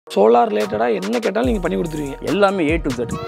Solar ரிலேட்டடாக என்ன கேட்டாலும் நீங்கள் பண்ணி கொடுத்துருவீங்க எல்லாமே ஏ டு Z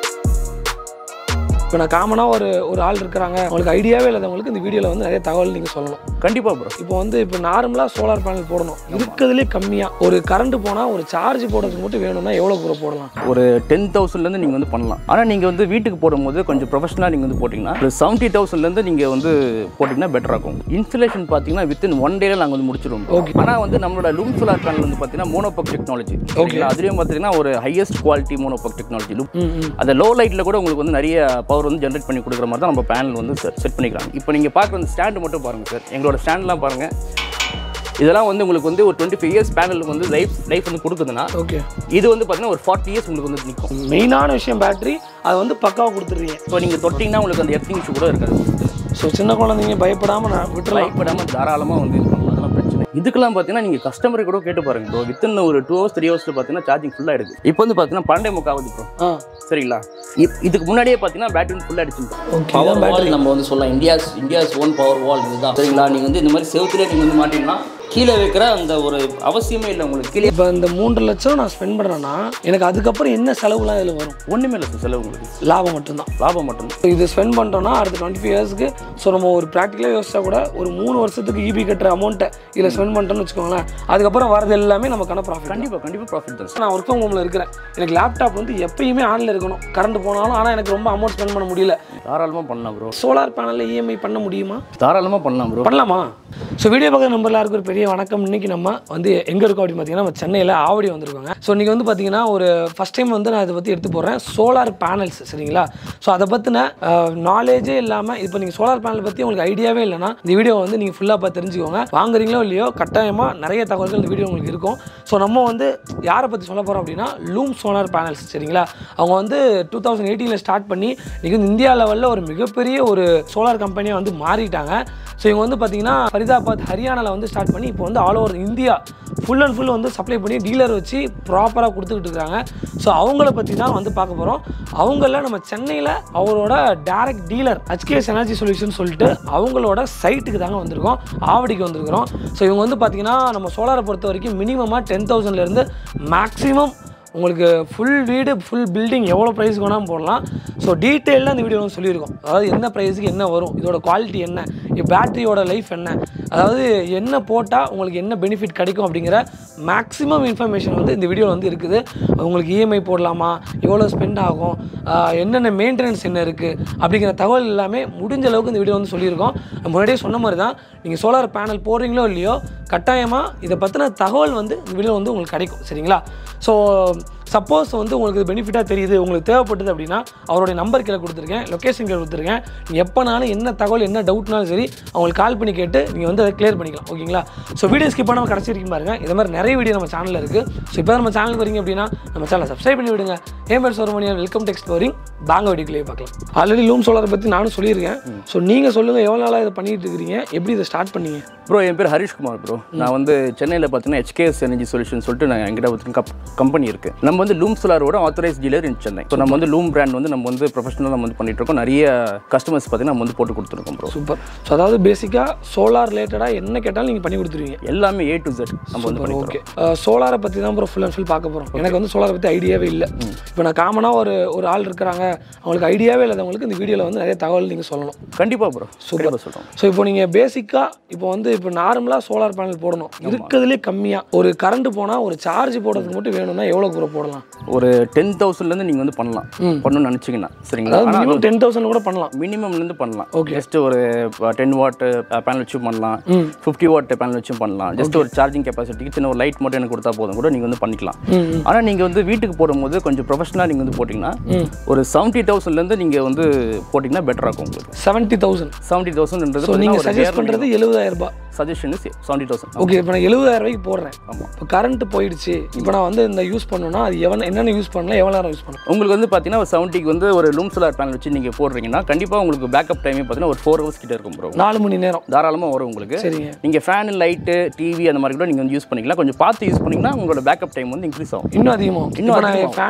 இப்போ நான் காமனாக ஒரு ஒரு ஆள் இருக்கிறாங்க அவங்களுக்கு ஐடியாவே இல்லாதவங்களுக்கு இந்த வீடியோவில் வந்து நிறைய தகவல் நீங்கள் சொல்லணும் கண்டிப்பாக ப்ரோ இப்போ வந்து இப்போ நார்மலாக சோலார் பேனல் போடணும் இருக்கிறதுலே கம்மியாக ஒரு கரண்ட் போனால் ஒரு சார்ஜ் போடுறதுக்கு மட்டும் வேணும்னா எவ்வளோ கூட போடலாம் ஒரு டென் தௌசண்ட்லேருந்து நீங்கள் வந்து பண்ணலாம் ஆனால் நீங்கள் வந்து வீட்டுக்கு போடும்போது கொஞ்சம் ப்ரொஃபஷனலாக நீங்கள் வந்து போட்டிங்கன்னா ஒரு செவன்ட்டி தௌசண்ட்லேருந்து நீங்கள் வந்து போட்டிங்கன்னா பெட்டராக இருக்கும் இன்ஸ்டலேஷன் பார்த்தீங்கன்னா வித்தின் ஒன் டேல நாங்கள் வந்து முடிச்சிருவோம் Okay. ஆனால் வந்து நம்மளோட லூம் சோலார் பேனல் வந்து பார்த்தீங்கன்னா மோனோபக் டெக்னாலஜி ஓகேங்களா அதுலேயும் பார்த்தீங்கன்னா ஒரு ஹையஸ்ட் குவாலிட்டி மோனோபக் டெக்னாலஜி லூம் ம் ம் அந்த லோ லைட்டில் கூட உங்களுக்கு வந்து நிறைய பவர் வந்து ஜென்ரேட் பண்ணி கொடுக்குற மாதிரி தான் நம்ம பேனல் வந்து செட் பண்ணிக்கலாம் இப்போ நீங்கள் பார்க்குற அந்த ஸ்டாண்டு மட்டும் பாருங்கள் சார் எங்களோட ஸ்டாண்ட்லாம் பாருங்கள் இதெல்லாம் வந்து உங்களுக்கு வந்து ஒரு டுவெண்ட்டி ஃபைவ் இயர்ஸ் பேனலுக்கு வந்து லைஃப் லைஃப் வந்து கொடுக்குதுன்னா ஓகே இது வந்து பார்த்தீங்கன்னா ஒரு ஃபார்ட்டி இயர்ஸ் உங்களுக்கு வந்து நிற்கும் மெயினான விஷயம் பேட்டரி அதை வந்து பக்காவாக கொடுத்துட்றீங்க ஸோ நீங்கள் தொட்டிங்கன்னா உங்களுக்கு அந்த எர்த்திங் இஷ்யூ கூட இருக்காது ஸோ சின்ன குழந்தைங்க பயப்படாமல் நான் விட்டுறலாம் பயப்படாமல் தாராளமாக வந்து இது பண்ணலாம் அதெல்லாம் பிரச்சனை இதுக்கெல்லாம் பார்த்தீங்கன்னா நீங்கள் கஸ்டமர் கூட கேட்டு பாருங்க ப்ரோ வித்தின் ஒரு டூ ஹவர்ஸ் த்ரீ ஹவர்ஸில் பார்த்தீங்கன்னா சார்ஜிங் ஃபுல்லாக எடுக்குது இப்போ வந்து பார்த்தீங்கன்னா பன்னெண்டே முக்காவது ப்ரோ ஆ சரிங்களா இப்- இதுக்கு முன்னாடியே பார்த்தீங்கன்னா பேட்டரி ஃபுல்லாக அடிச்சுருக்கோம் ஓகே பவர் வால் நம்ம வந்து சொல்லலாம் India's India's own power wall இதுதான் சரிங்களா நீங்கள் வந்து இந்த மாதிரி செவுத்துல நீங்கள் வந்து மாட்டிங்கன்னா கீழே வைக்கிற அந்த ஒரு அவசியமே இல்லை உங்களுக்கு கீழே இப்போ இந்த மூன்று லட்சம் நான் ஸ்பெண்ட் பண்ணுறேன்னா எனக்கு அதுக்கப்புறம் என்ன செலவுலாம் இதில் வரும் ஒன்றுமே இல்லை சார் செலவு உங்களுக்கு லாபம் மட்டும்தான் லாபம் மட்டும்தான் இது ஸ்பெண்ட் பண்ணுறோன்னா அடுத்த டுவெண்ட்டி ஃபைவ் இயர்ஸ்க்கு ஸோ நம்ம ஒரு ப்ராக்டிக்கலாக யோசிச்சா கூட ஒரு மூணு வருஷத்துக்கு இபி கட்டுற அமௌண்ட்டை இதில் ஸ்பெண்ட் பண்ணிட்டோம்னு வச்சுக்கோங்களேன் அதுக்கப்புறம் வரது எல்லாமே நமக்கான ப்ராஃபிட் கண்டிப்பாக கண்டிப்பாக ப்ராஃபிட் தான் சார் நான் ஒர்க் ஃப்ரம் ஹோமில் இருக்கிறேன் எனக்கு லேப்டாப் வந்து எப்பயுமே ஆனில் இருக்கணும் கரண்ட் போனாலும் ஆனால் எனக்கு ரொம்ப அமௌண்ட் ஸ்பெண்ட் பண்ண முடியல தாராளமாக பண்ணலாம் ப்ரோ சோலார் பேனலில் இஎம்ஐ பண்ண முடியுமா தாராளமாக பண்ணலாம் ப்ரோ பண்ணலாமா ஸோ வீடியோ பார்க்குற நம்பர் எல்லாருக்கும் ஒரு பெரிய வணக்கம் இன்னைக்கு நம்ம வந்து எங்கே இருக்கோம் அப்படின்னு பார்த்தீங்கன்னா நம்ம சென்னையில் ஆவடி வந்திருக்கோங்க ஸோ இன்றைக்கி வந்து பார்த்தீங்கன்னா ஒரு ஃபஸ்ட் டைம் வந்து நான் இதை பற்றி எடுத்து போடுறேன் சோலார் பேனல்ஸ் சரிங்களா ஸோ அதை பற்றின நாலேஜே இல்லாமல் இப்போ நீங்கள் சோலார் பேனல் பற்றி உங்களுக்கு ஐடியாவே இல்லைன்னா இந்த வீடியோ வந்து நீங்கள் ஃபுல்லாக பார்த்து தெரிஞ்சுக்கோங்க வாங்குறீங்களோ இல்லையோ கட்டாயமாக நிறைய தகவல்கள் இந்த வீடியோ உங்களுக்கு இருக்கும் ஸோ நம்ம வந்து யாரை பற்றி சொல்ல போகிறோம் அப்படின்னா லூம் சோலார் பேனல்ஸ் சரிங்களா அவங்க வந்து டூ தௌசண்ட் எயிட்டீனில் ஸ்டார்ட் பண்ணி இன்றைக்கி வந்து இந்தியா லெவலில் ஒரு மிகப்பெரிய ஒரு சோலார் கம்பெனியாக வந்து மாறிட்டாங்க ஸோ இவங்க வந்து பார்த்தீங்கன்னா ஃபரிதாபாத் ஹரியானாவில் வந்து ஸ்டார்ட் பண்ணி இப்போ வந்து all over India full and full வந்து சப்ளை பண்ணி டீலர் வச்சு ப்ராப்பராக கொடுத்துக்கிட்டு இருக்காங்க ஸோ அவங்கள பற்றி தான் வந்து பார்க்க போகிறோம் அவங்கள நம்ம சென்னையில் அவரோட direct dealer HKS energy solution சொல்லிட்டு அவங்களோட சைட்டுக்கு தாங்க வந்திருக்கோம் ஆவடிக்கு வந்திருக்கிறோம் ஸோ இவங்க வந்து பார்த்தீங்கன்னா நம்ம சோலாரை பொறுத்த வரைக்கும் மினிமமாக டென் தௌசண்ட்லேருந்து மேக்ஸிமம் உங்களுக்கு ஃபுல் வீடு ஃபுல் பில்டிங் எவ்வளோ ப்ரைஸ்க்கு வேணால் போடலாம் ஸோ டீட்டெயிலாக இந்த வீடியோ வந்து சொல்லியிருக்கோம் அதாவது என்ன ப்ரைஸுக்கு என்ன வரும் இதோட குவாலிட்டி என்ன பேட்டரியோட லைஃப் என்ன அதாவது என்ன போட்டால் உங்களுக்கு என்ன பெனிஃபிட் கிடைக்கும் அப்படிங்கிற மேக்ஸிமம் இன்ஃபர்மேஷன் வந்து இந்த வீடியோவில் வந்து இருக்குது உங்களுக்கு இஎம்ஐ போடலாமா எவ்வளோ ஸ்பெண்ட் ஆகும் ஆஹ் என்னென்ன மெயின்டெனன்ஸ் என்ன இருக்குது அப்படிங்கிற தகவல் எல்லாமே முடிஞ்ச அளவுக்கு இந்த வீடியோ வந்து சொல்லியிருக்கோம் முன்னாடியே சொன்ன மாதிரி தான் நீங்கள் சோலார் பேனல் போடுறீங்களோ இல்லையோ கட்டாயமாக இதை பற்றின தகவல் வந்து இந்த வீடியோ வந்து உங்களுக்கு கிடைக்கும் சரிங்களா ஸோ சப்போஸ் வந்து உங்களுக்கு பெனிஃபிட்டாக தெரியுது உங்களுக்கு தேவைப்பட்டது அப்படின்னா அவருடைய நம்பர் கீழே கொடுத்துருக்கேன் லொக்கேஷன் கீழே கொடுத்துருக்கேன் நீங்கள் எப்போனாலும் என்ன தகவல் என்ன டவுட்னாலும் சரி அவங்களுக்கு கால் பண்ணி கேட்டு நீங்கள் வந்து அதை கிளியர் பண்ணிக்கலாம் ஓகேங்களா ஸோ வீடியோ ஸ்கிப் பண்ணாமல் கடைசி வரைக்கும் பாருங்கள் இது மாதிரி நிறைய வீடியோ நம்ம சேனலில் இருக்குது ஸோ இப்போ நம்ம சேனலுக்கு வரீங்க அப்படின்னா நம்ம சேனலை சப்ஸ்கிரைப் பண்ணி விடுங்க ஹேமர் சோரமணியா வெல்கம் டெக்ஸ்ட் போரிங் வாங்க வீடியோக்குள்ளேயே பார்க்கலாம் ஆல்ரெடி லூம் சோலாரை பற்றி நானும் சொல்லியிருக்கேன் ஸோ நீங்கள் சொல்லுங்கள் எவ்வளோ நாளாக இதை பண்ணிட்டு இருக்கிறீங்க எப்படி இதை ஸ்டார்ட் பண்ணீங்க ப்ரோ என் பேர் ஹரிஷ்குமார் ப்ரோ நான் வந்து சென்னையில் பார்த்தீங்கன்னா HKS எனர்ஜி சொல்யூஷன் சொல்லிட்டு நான் எங்கிட்ட வந்து கப் கம்பெனி இருக்குது நம்ம வந்து லூம் சோலாரோட authorised dealer in Chennai so நம்ம வந்து லூம் பிராண்ட் வந்து நம்ம வந்து ப்ரொஃபஷனலாக நம்ம வந்து பண்ணிட்டு இருக்கோம் நிறைய கஸ்டமர்ஸ் பார்த்தீங்கன்னா நம்ம வந்து போட்டு கொடுத்துருக்கோம் ப்ரோ சூப்பர் ஸோ அதாவது பேசிக்காக சோலார் ரிலேட்டடாக என்ன கேட்டாலும் நீங்கள் பண்ணி கொடுத்துருவீங்க எல்லாமே ஏ டு Z நம்ம வந்து பண்ணி ஓகே சோலாரை பற்றி தான் ப்ரோ ஃபுல் அண்ட் ஃபுல் பார்க்க போகிறோம் எனக்கு வந்து சோலாரை பற்றி ஐடியாவே இல்லை இப்போ நான் காமனாக ஒரு ஒரு ஆள் இருக்கிறாங்க அவங்களுக்கு ஐடியாவே இல்லாதவங்களுக்கு இந்த வீடியோவில் வந்து நிறைய தகவல் நீங்கள் சொல்லணும் கண்டிப்பாக ப்ரோ சூப்பராக சொல்கிறோம் ஸோ இப்போ நீங்கள் பேசிக்காக இப்போ வந்து இப்போ நார்மலாக சோலார் பேனல் போடணும் இருக்கிறதுலே கம்மியாக ஒரு கரண்ட் போனால் ஒரு சார்ஜ் போடுறதுக்கு மட்டும் வேணும்னா எவ்வளோ ப்ரோ போடலாம் ஒரு டென் தௌசண்ட்லேருந்து நீங்கள் வந்து பண்ணலாம் பண்ணணும்னு நினச்சிங்கன்னா சரிங்களா அதாவது ஆனால் மினிமம் டென் தௌசண்ட் கூட பண்ணலாம் மினிமம்லேருந்து பண்ணலாம் Okay. ஜஸ்ட் ஒரு டென் வாட் பேனல் வச்சும் பண்ணலாம் ஃபிஃப்டி வாட் பேனல் வச்சும் பண்ணலாம் ஜஸ்ட் ஒரு சார்ஜிங் கெப்பாசிட்டிக்கு சின்ன ஒரு லைட் மட்டும் எனக்கு கொடுத்தா போதும் கூட நீங்கள் வந்து பண்ணிக்கலாம் ம், ம். ஆனால் நீங்கள் வந்து வீட்டுக்கு போடும்போது கொஞ்சம் ப்ரொஃபஷனலாக நீங்கள் வந்து போட்டிங்கன்னா ஒரு செவன்ட்டி தௌசண்ட்லேருந்து நீங்கள் வந்து போட்டிங்கன்னா பெட்டராக இருக்கும் உங்களுக்கு செவன்ட்டி தௌசண்ட் செவன்ட்டி தௌசண்ட்ன்றது ஸோ நீங்கள் சஜஸ்ட் பண்ணுறது எழுபதாயிரம் ரூபாய் சஜஷன் செவன்ட்டி தௌசண்ட் ஓகே இப்போ நான் எழுபதாயிரம் ரூபாய்க்கு போடுறேன் ஆமாம் இப்போ கரண்ட் போயிடுச்சு இப்போ நான் வந்து இந்த யூஸ் பண்ணணும்னா அது எவன் என்னென்ன யூஸ் பண்ணலாம் எவ்வளோ நேரம் யூஸ் பண்ணலாம் உங்களுக்கு வந்து பார்த்தீங்கன்னா செவன்ட்டிக்கு வந்து ஒரு லூம் சோலார் பேனல் வச்சு நீங்கள் போடுறீங்கன்னா கண்டிப்பாக உங்களுக்கு பேக்கப் டைமே பார்த்தீங்கன்னா ஒரு ஃபோர் ஹவர்ஸ் கிட்ட இருக்கும் ப்ரோ நாலு மணி நேரம் தாராளமாக வரும் உங்களுக்கு சரிங்க நீங்கள் ஃபேன் லைட்டு டிவி அந்த மாதிரி கூட நீங்கள் வந்து யூஸ் பண்ணிக்கலாம் கொஞ்சம் பார்த்து யூஸ் பண்ணிங்கன்னா உங்களோட பேக்கப் டைம் வந்து இன்க்ரீஸ் ஆகும் இன்னும் அதிகமாகும் இன்னும் நான் ஃபேன் எதுவும் போட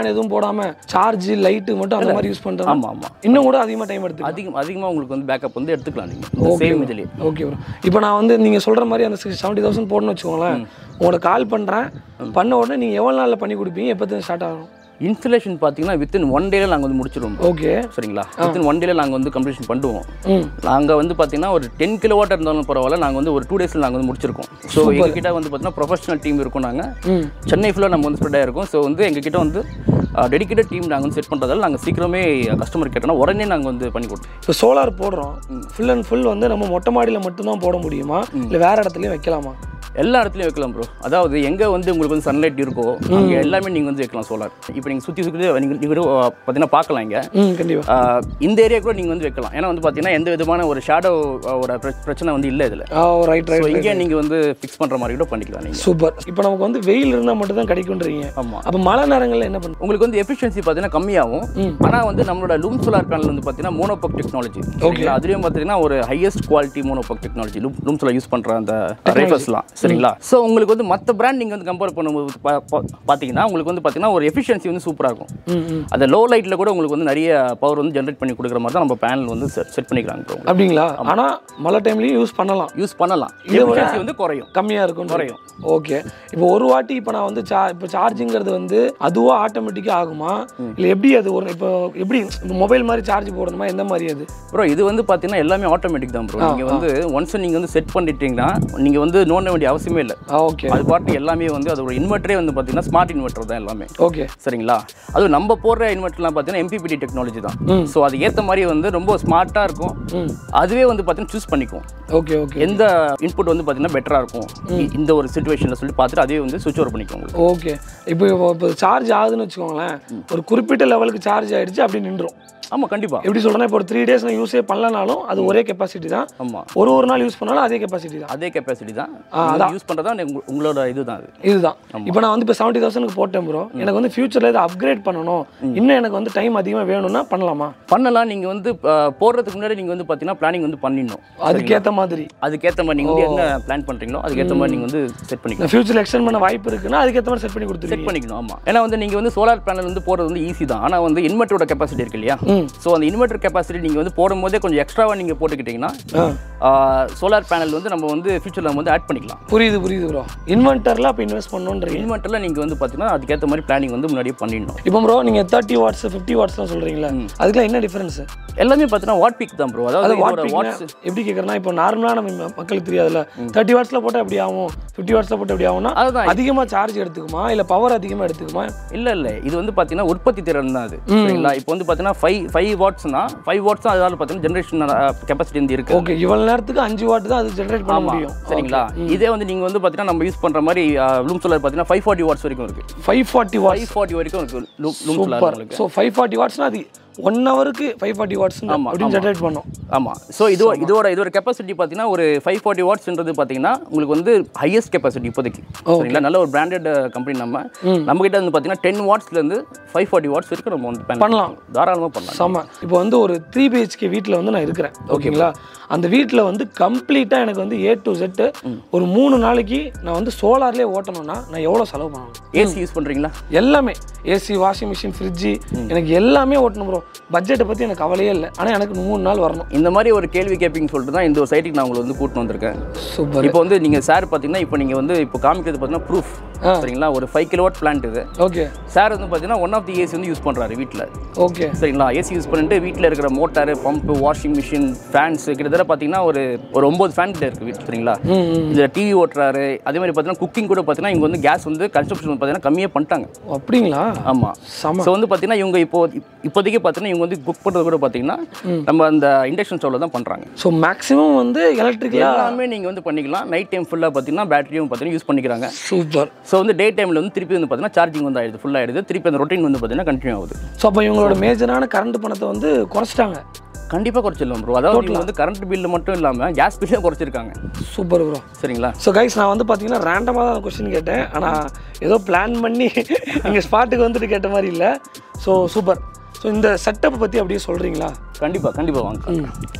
போடாமல் சார்ஜ் லைட்டு மட்டும் அந்த மாதிரி யூஸ் பண்ணுறோம் ஆமாம் ஆமாம் இன்னும் கூட அதிகமாக டைம் எடுத்துக்கலாம் அதிகம் அதிகமாக உங்களுக்கு வந்து பேக்கப் வந்து எடுத்துக்கலாம் நீங்கள் சேம் இதுலேயே ஓகே ப்ரோ இப்போ நான் வந்து நீங்கள் சொல்கிற மாதிரி அந்த சிக்ஸ் செவன்ட்டி தௌசண்ட் போடணும்னு வச்சுக்கோங்களேன் உங்களோட கால் பண்ணுறேன் பண்ண உடனே நீங்கள் எவ்வளோ நாளில் பண்ணி கொடுப்பீங்க எப்போ ஸ்டார்ட் ஆகும் இன்ஸ்டலேஷன் பார்த்தீங்கன்னா வித்தின் ஒன் டேல நாங்கள் வந்து முடிச்சிருவோம் ஓகே சரிங்களா வித்தின் ஒன் டேல நாங்கள் வந்து கம்ப்ளீஷன் பண்ணுவோம் ம் நாங்கள் வந்து பார்த்தீங்கன்னா ஒரு டென் கிலோ வாட் இருந்தாலும் பரவாயில்ல நாங்கள் வந்து ஒரு டூ டேஸில் நாங்கள் வந்து முடிச்சிருக்கோம் ஸோ எங்ககிட்ட வந்து பார்த்தீங்கன்னா ப்ரொஃபஷனல் டீம் இருக்கும் நாங்கள் ம் சென்னை ஃபுல்லாக நம்ம வந்து ஸ்ப்ரெட் ஆகிருக்கும் ஸோ வந்து எங்ககிட்ட வந்து டெடிக்கேட்டட் டீம் நாங்கள் வந்து செட் பண்ணுறதால நாங்கள் சீக்கிரமே கஸ்டமர் கேட்டோம்னா உடனே நாங்கள் வந்து பண்ணி கொடுப்போம் இப்போ சோலார் போடுறோம் ஃபுல் அண்ட் ஃபுல் வந்து நம்ம மொட்டை மாடியில் மட்டும்தான் போட முடியுமா இல்லை வேற இடத்துலையும் வைக்கலாமா எல்லா இடத்துலையும் வைக்கலாம் ப்ரோ அதாவது எங்கே வந்து உங்களுக்கு வந்து சன்லைட் இருக்கோ அங்கே எல்லாமே நீங்கள் வந்து வைக்கலாம் சோலார் இப்போ நீங்கள் சுற்றி சுற்றி நீங்கள் நீங்கள் கூட பார்த்தீங்கன்னா பார்க்கலாம் இங்கே ம் கண்டிப்பாக ஆஹ் இந்த ஏரியா கூட நீங்கள் வந்து வைக்கலாம் ஏன்னா வந்து பார்த்தீங்கன்னா எந்த விதமான ஒரு ஷேடோ ஒரு பிர- பிரச்சனை வந்து இல்லை இதில் ஆ ரைட் ரைட் ஸோ இங்கே நீங்கள் வந்து ஃபிக்ஸ் பண்ணுற மாதிரி கூட பண்ணிக்கலாம் நீங்கள் சூப்பர் இப்போ நமக்கு வந்து வெயில் இருந்தால் மட்டும் தான் கிடைக்குன்றீங்க ஆமாம் அப்போ மழை நேரங்களில் என்ன பண்ணும் உங்களுக்கு வந்து எஃபிஷியன்சி பார்த்தீங்கன்னா கம்மியாகும் ஆனால் வந்து நம்மளோட லூம் சோலார் பேனல் வந்து பார்த்தீங்கன்னா மோனோபக் டெக்னாலஜி ஓகே அதுலேயும் பார்த்தீங்கன்னா ஒரு ஹையஸ்ட் குவாலிட்டி மோனோபக் technology Loom Loom solar use பண்ணுற அந்த ரைஃபர்ஸ்லாம் சரிங்களா ஸோ உங்களுக்கு வந்து மற்ற பிராண்ட் நீங்கள் வந்து கம்பேர் பண்ணும்போது பா- பா- பார்த்தீங்கன்னா உங்களுக்கு வந்து பார்த்தீங்கன்னா ஒரு எஃபிஷியன்சி வந்து சூப்பராக இருக்கும் ம் ம் அந்த லோ லைட்டில் கூட உங்களுக்கு வந்து நிறைய பவர் வந்து ஜென்ரேட் பண்ணி கொடுக்குற மாதிரி தான் நம்ம பேனல் வந்து செட் பண்ணிக்கிறாங்க bro. அப்படிங்களா ஆனால் மழை டைம்லையும் யூஸ் பண்ணலாம் யூஸ் பண்ணலாம் இதை விட- எஃபிஷியன்சி வந்து குறையும் கம்மியாக இருக்கும் குறையும். ஓகே இப்போ ஒரு வாட்டி இப்போ நான் வந்து சா இப்போ சார்ஜிங்கிறது வந்து அதுவாக ஆட்டோமேட்டிக்காக ஆகுமா இல்லை எப்படி அது ஒரு இப்போ எப்படி இப்போ மொபைல் மாதிரி சார்ஜ் போடணுமா எந்த மாதிரி அது ப்ரோ இது வந்து பார்த்தீங்கன்னா எல்லாமே ஆட்டோமேட்டிக் தான் ப்ரோ நீங்கள் வந்து ஒன்ஸ் நீங்கள் வந்து செட் பண்ணிட்டீங்கன்னா நீங்கள் வந்து நோண்ட வேண்டிய அவசியமே இல்லை ஆ ஓகே அது பாட்டு எல்லாமே வந்து அதோட இன்வெர்ட்டரே வந்து பார்த்தீங்கன்னா ஸ்மார்ட் இன்வெர்ட்டர் தான் எல்லாமே ஓகே சரிங்களா அதுவும் நம்ம போடுற இன்வெர்ட்டர்லாம் பார்த்தீங்கன்னா எம்பிபிடி டெக்னாலஜி தான் ம். ஸோ அது ஏற்ற மாதிரி வந்து ரொம்ப ஸ்மார்ட்டாக இருக்கும் ம் அதுவே வந்து பார்த்தீங்கன்னா சூஸ் பண்ணிக்கும் ஓகே ஓகே எந்த இன்புட் வந்து பார்த்தீங்கன்னா பெட்டராக இருக்கும் இ- இந்த ஒரு சுச்சுவேஷனில் சொல்லி பார்த்துட்டு அதே வந்து சுவிட்ச் ஓவர் பண்ணிக்கும் உங்களுக்கு ஓகே இப்போ இப்போ சார்ஜ் ஆகுதுன்னு வச்சுக்கோங்களேன் ஒரு குறிப்பிட்ட லெவலுக்கு சார்ஜ் ஆயிடுச்சு அப்படி நின்றோம் ஆமாம் கண்டிப்பாக எப்படி சொல்றேன்னா இப்போ ஒரு த்ரீ டேஸ் நான் யூஸே பண்ணலனாலும் அது ஒரே கெப்பாசிட்டி தான் ஆமாம் ஒரு ஒரு நாள் யூஸ் பண்ணாலும் அதே கெப்பாசிட்டி தான் அதே கெப்பாசிட்டி தான் ஆ, யூஸ் பண்ணுறதா உங்களோட இதுதான் அது இதுதான் இப்போ நான் வந்து இப்போ செவன்ட்டி தௌசண்ட்க்கு போட்டேன் ப்ரோ எனக்கு வந்து ஃபியூச்சரில் இதை அப்கிரேட் பண்ணணும் இன்னும் எனக்கு வந்து டைம் அதிகமாக வேணும்னா பண்ணலாமா பண்ணலாம் நீங்கள் வந்து அஹ், போடுறதுக்கு முன்னாடி நீங்கள் வந்து பார்த்தீங்கன்னா பிளானிங் வந்து பண்ணிடணும் அதுக்கேற்ற மாதிரி அதுக்கேற்ற மாதிரி நீங்கள் வந்து என்ன பிளான் பண்ணுறீங்களோ அதுக்கேற்ற மாதிரி நீங்கள் வந்து செட் பண்ணிக்கலாம் நான் ஃபியூச்சரில் எக்ஸ்டெண்ட் பண்ண வாய்ப்பு இருக்குன்னா அதுக்கேற்ற மாதிரி செட் பண்ணி செட் கொடுத்துருவீங்க பண்ணிக்கணும் ஆமாம் ஏன்னா வந்து நீங்கள் வந்து சோலார் பேனல் வந்து போடுறது வந்து ஈஸி தான் ஆனால் வந்து இன்வெர்ட்டரோட கெப்பாசிட்டி இருக்கு இல்லையா ம் ஸோ அந்த இன்வெர்ட்டர் கெப்பாசிட்டி நீங்கள் வந்து போடும்போதே கொஞ்சம் எக்ஸ்ட்ராவாக நீங்கள் போட்டுக்கிட்டிங்கன்னா ஆ சோலார் பேனல் வந்து நம்ம வந்து ஃபியூச்சரில் நம்ம வந்து ஆட் பண்ணிக்கலாம் புரியுது புரியுது ப்ரோ இன்வெர்ட்டரில் அப்போ இன்வெஸ்ட் பண்ணணுன்றீங்க இன்வெர்ட்டரில் நீங்கள் வந்து பார்த்தீங்கன்னா அதுக்கேற்ற மாதிரி பிளானிங் வந்து முன்னாடியே பண்ணிடணும் இப்போ ப்ரோ நீங்கள் தேர்ட்டி வாட்ஸ் ஃபிஃப்டி வாட்ஸ்லாம் சொல்கிறீங்களா அதுக்கெல்லாம் என்ன டிஃபரன்ஸ் எல்லாமே பார்த்தீங்கன்னா வாட் பீக் தான் ப்ரோ அதாவது அது இதோட வாட் வாட்ஸ் எப்படி கேட்குறேன்னா இப்போ நார்மலாக நம்ம ம- மக்களுக்கு தெரியாதுல்ல தேர்ட்டி வாட்ஸில் போட்டால் எப்படி ஆகும் ஃபிஃப்டி வாட்ஸில் போட்டால் எப்படி ஆகும்னா அதுதான் அதிகமாக சார்ஜ் எடுத்துக்குமா இல்லை பவர் அதிகமாக எடுத்துக்குமா இல்லை இல்லை இது வந்து பார்த்தீங்கன்னா உற்பத்தி திறன் தான் அது சரிங்களா இப்போ வந்து பார்த்தீங்கன்னா ஃபைவ் ஃபைவ் வாட்ஸ்னா ஃபைவ் வாட்ஸ் தான் அதாவது பார்த்தீங்கன்னா ஜென்ரேஷன் கெப்பாசிட்டி வந்து இருக்கு ஓகே இவ்வளோ நேரத்துக்கு அஞ்சு வாட் தான் அது ஜென்ரேட் பண்ண ஆமா முடியும் சரிங்களா இதே வந்து நீங்கள் வந்து பார்த்தீங்கன்னா நம்ம யூஸ் பண்ணுற மாதிரி லூம் சோலார் பார்த்தீங்கன்னா ஃபைவ் ஃபார்ட்டி வாட்ஸ் வரைக்கும் இருக்கு five forty watts five forty வரைக்கும் இருக்கு லூம் சோலார் சூப்பர் உங்களுக்கு ஸோ ஃபைவ் ஃபார்ட்டி வாட்ஸ்னா அது ஒன் ஹவருக்கு ஃபைவ் ஃபார்ட்டி வாட்ஸ் அப்படின்னு ஜென்ரேட் பண்ணும் ஆமாம் ஸோ இது இதோட இதோட கெப்பாசிட்டி பார்த்தீங்கன்னா ஒரு ஃபைவ் ஃபார்ட்டி வாட்ஸ்ன்றது பார்த்தீங்கன்னா உங்களுக்கு வந்து ஹையஸ்ட் கெப்பாசிட்டி இப்போதைக்கு சரிங்களா நல்ல ஒரு பிராண்டட் கம்பெனி நம்ம நம்ம கிட்ட வந்து பார்த்தீங்கன்னா டென் வாட்ஸ்லேருந்து ஃபைவ் ஃபார்ட்டி வாட்ஸ் வரைக்கும் நம்ம வந்து panel பண்ணலாம். தாராளமாக பண்ணலாம் செம்ம இப்போ வந்து ஒரு த்ரீ பிஹெச்கே வீட்டில் வந்து நான் இருக்கிறேன் ஓகேங்களா அந்த வீட்டில் வந்து கம்ப்ளீட்டாக எனக்கு வந்து ஏ டு செட்டு ஒரு மூணு நாளைக்கு நான் வந்து சோலார்லேயே ஓட்டணும்னா நான் எவ்வளோ செலவு பண்ணணும் ஏசி யூஸ் பண்ணுறீங்களா எல்லாமே ஏசி வாஷிங் மிஷின் ஃப்ரிட்ஜு எனக்கு எல்லாமே ஓட்டணும் ப்ரோ பட்ஜெட்டை பற்றி எனக்கு கவலையே இல்லை ஆனால் எனக்கு மூணு நாள் வரணும் இந்த மாதிரி ஒரு கேள்வி கேட்பீங்கன்னு சொல்லிட்டு தான் இந்த ஒரு சைட்டுக்கு நான் உங்களை வந்து கூட்டின்னு வந்திருக்கேன் சூப்பர் இப்போ வந்து நீங்கள் சார் பார்த்தீங்கன்னா இப்போ நீங்கள் வந்து இப்போ காமிக்கிறது பார்த்தீங்கன்னா ப்ரூஃப் சரிங்களா ஒரு ஃபைவ் கிலோவாட் பிளான்ட் இது ஓகே சார் வந்து பார்த்தீங்கன்னா ஒன் ஆஃப் தி ஏசி வந்து யூஸ் பண்ணுறாரு வீட்டில் ஓகே சரிங்களா ஏசி யூஸ் பண்ணிட்டு வீட்டில் இருக்கிற motor pump washing machine fans கிட்டத்தட்ட பார்த்தீங்கன்னா ஒரு ஒரு ஒம்பது ஃபேன் கிட்ட இருக்குது வீட்டு சரிங்களா ம் ம் இதில் டிவி ஓட்டுறாரு அதே மாதிரி பார்த்தீங்கன்னா குக்கிங் கூட பார்த்தீங்கன்னா இங்கே வந்து கேஸ் வந்து கன்சப்ஷன் பார்த்தீங்கன்னா கம்மியாக பண்ணிட்டாங்க ஓ, அப்படிங்களா ஆமாம் செம ஸோ வந்து பார்த்தீங்கன்னா இவங்க இப்போ இப்போதைக்கு பார்த்தீங்கன்னா இவங்க வந்து குக் பண்ணுறது கூட பார்த்தீங்கன்னா நம்ம அந்த இண்டக்ஷன் ஸ்டவ்வில் தான் பண்ணுறாங்க ஸோ மேக்ஸிமம் வந்து எலக்ட்ரிக்கலாக எல்லாமே நீங்கள் வந்து பண்ணிக்கலாம் நைட் டைம் ஃபுல்லாக பார்த்தீங்கன்னா பேட்டரியும் பார்த்தீங்கன்னா யூஸ் பண்ணிக்கிறாங்க சூப்பர் ஸோ வந்து டே டைமில் வந்து திருப்பி வந்து பார்த்தீங்கன்னா சார்ஜிங் வந்து ஆயிடுது ஃபுல் ஆயிடுது திருப்பி அந்த ரொட்டீன் வந்து பார்த்தீங்கன்னா கண்டினியூ ஆகுது ஸோ அப்போ இவங்களோட மேஜரான கரண்ட் பணத்தை வந்து குறைச்சிட்டாங்க கண்டிப்பாக குறைச்சிடலாம் ப்ரோ அதாவது இவங்க வந்து கரண்ட் பில்லு மட்டும் இல்லாமல் கேஸ் பில்லையும் குறைச்சிருக்காங்க சூப்பர் ப்ரோ சரிங்களா ஸோ கைஸ் நான் வந்து பார்த்தீங்கன்னா ரேண்டமாக தான் கொஸ்டின் கேட்டேன் ஆனால் ஏதோ பிளான் பண்ணி இங்கே ஸ்பாட்டுக்கு வந்துட்டு கேட்ட மாதிரி இல்லை ஸோ சூப்பர் ஸோ இந்த செட்டப் பற்றி அப்படியே சொல்கிறீங்களா கண்டிப்பாக கண்டிப்பாக வாங்க ம்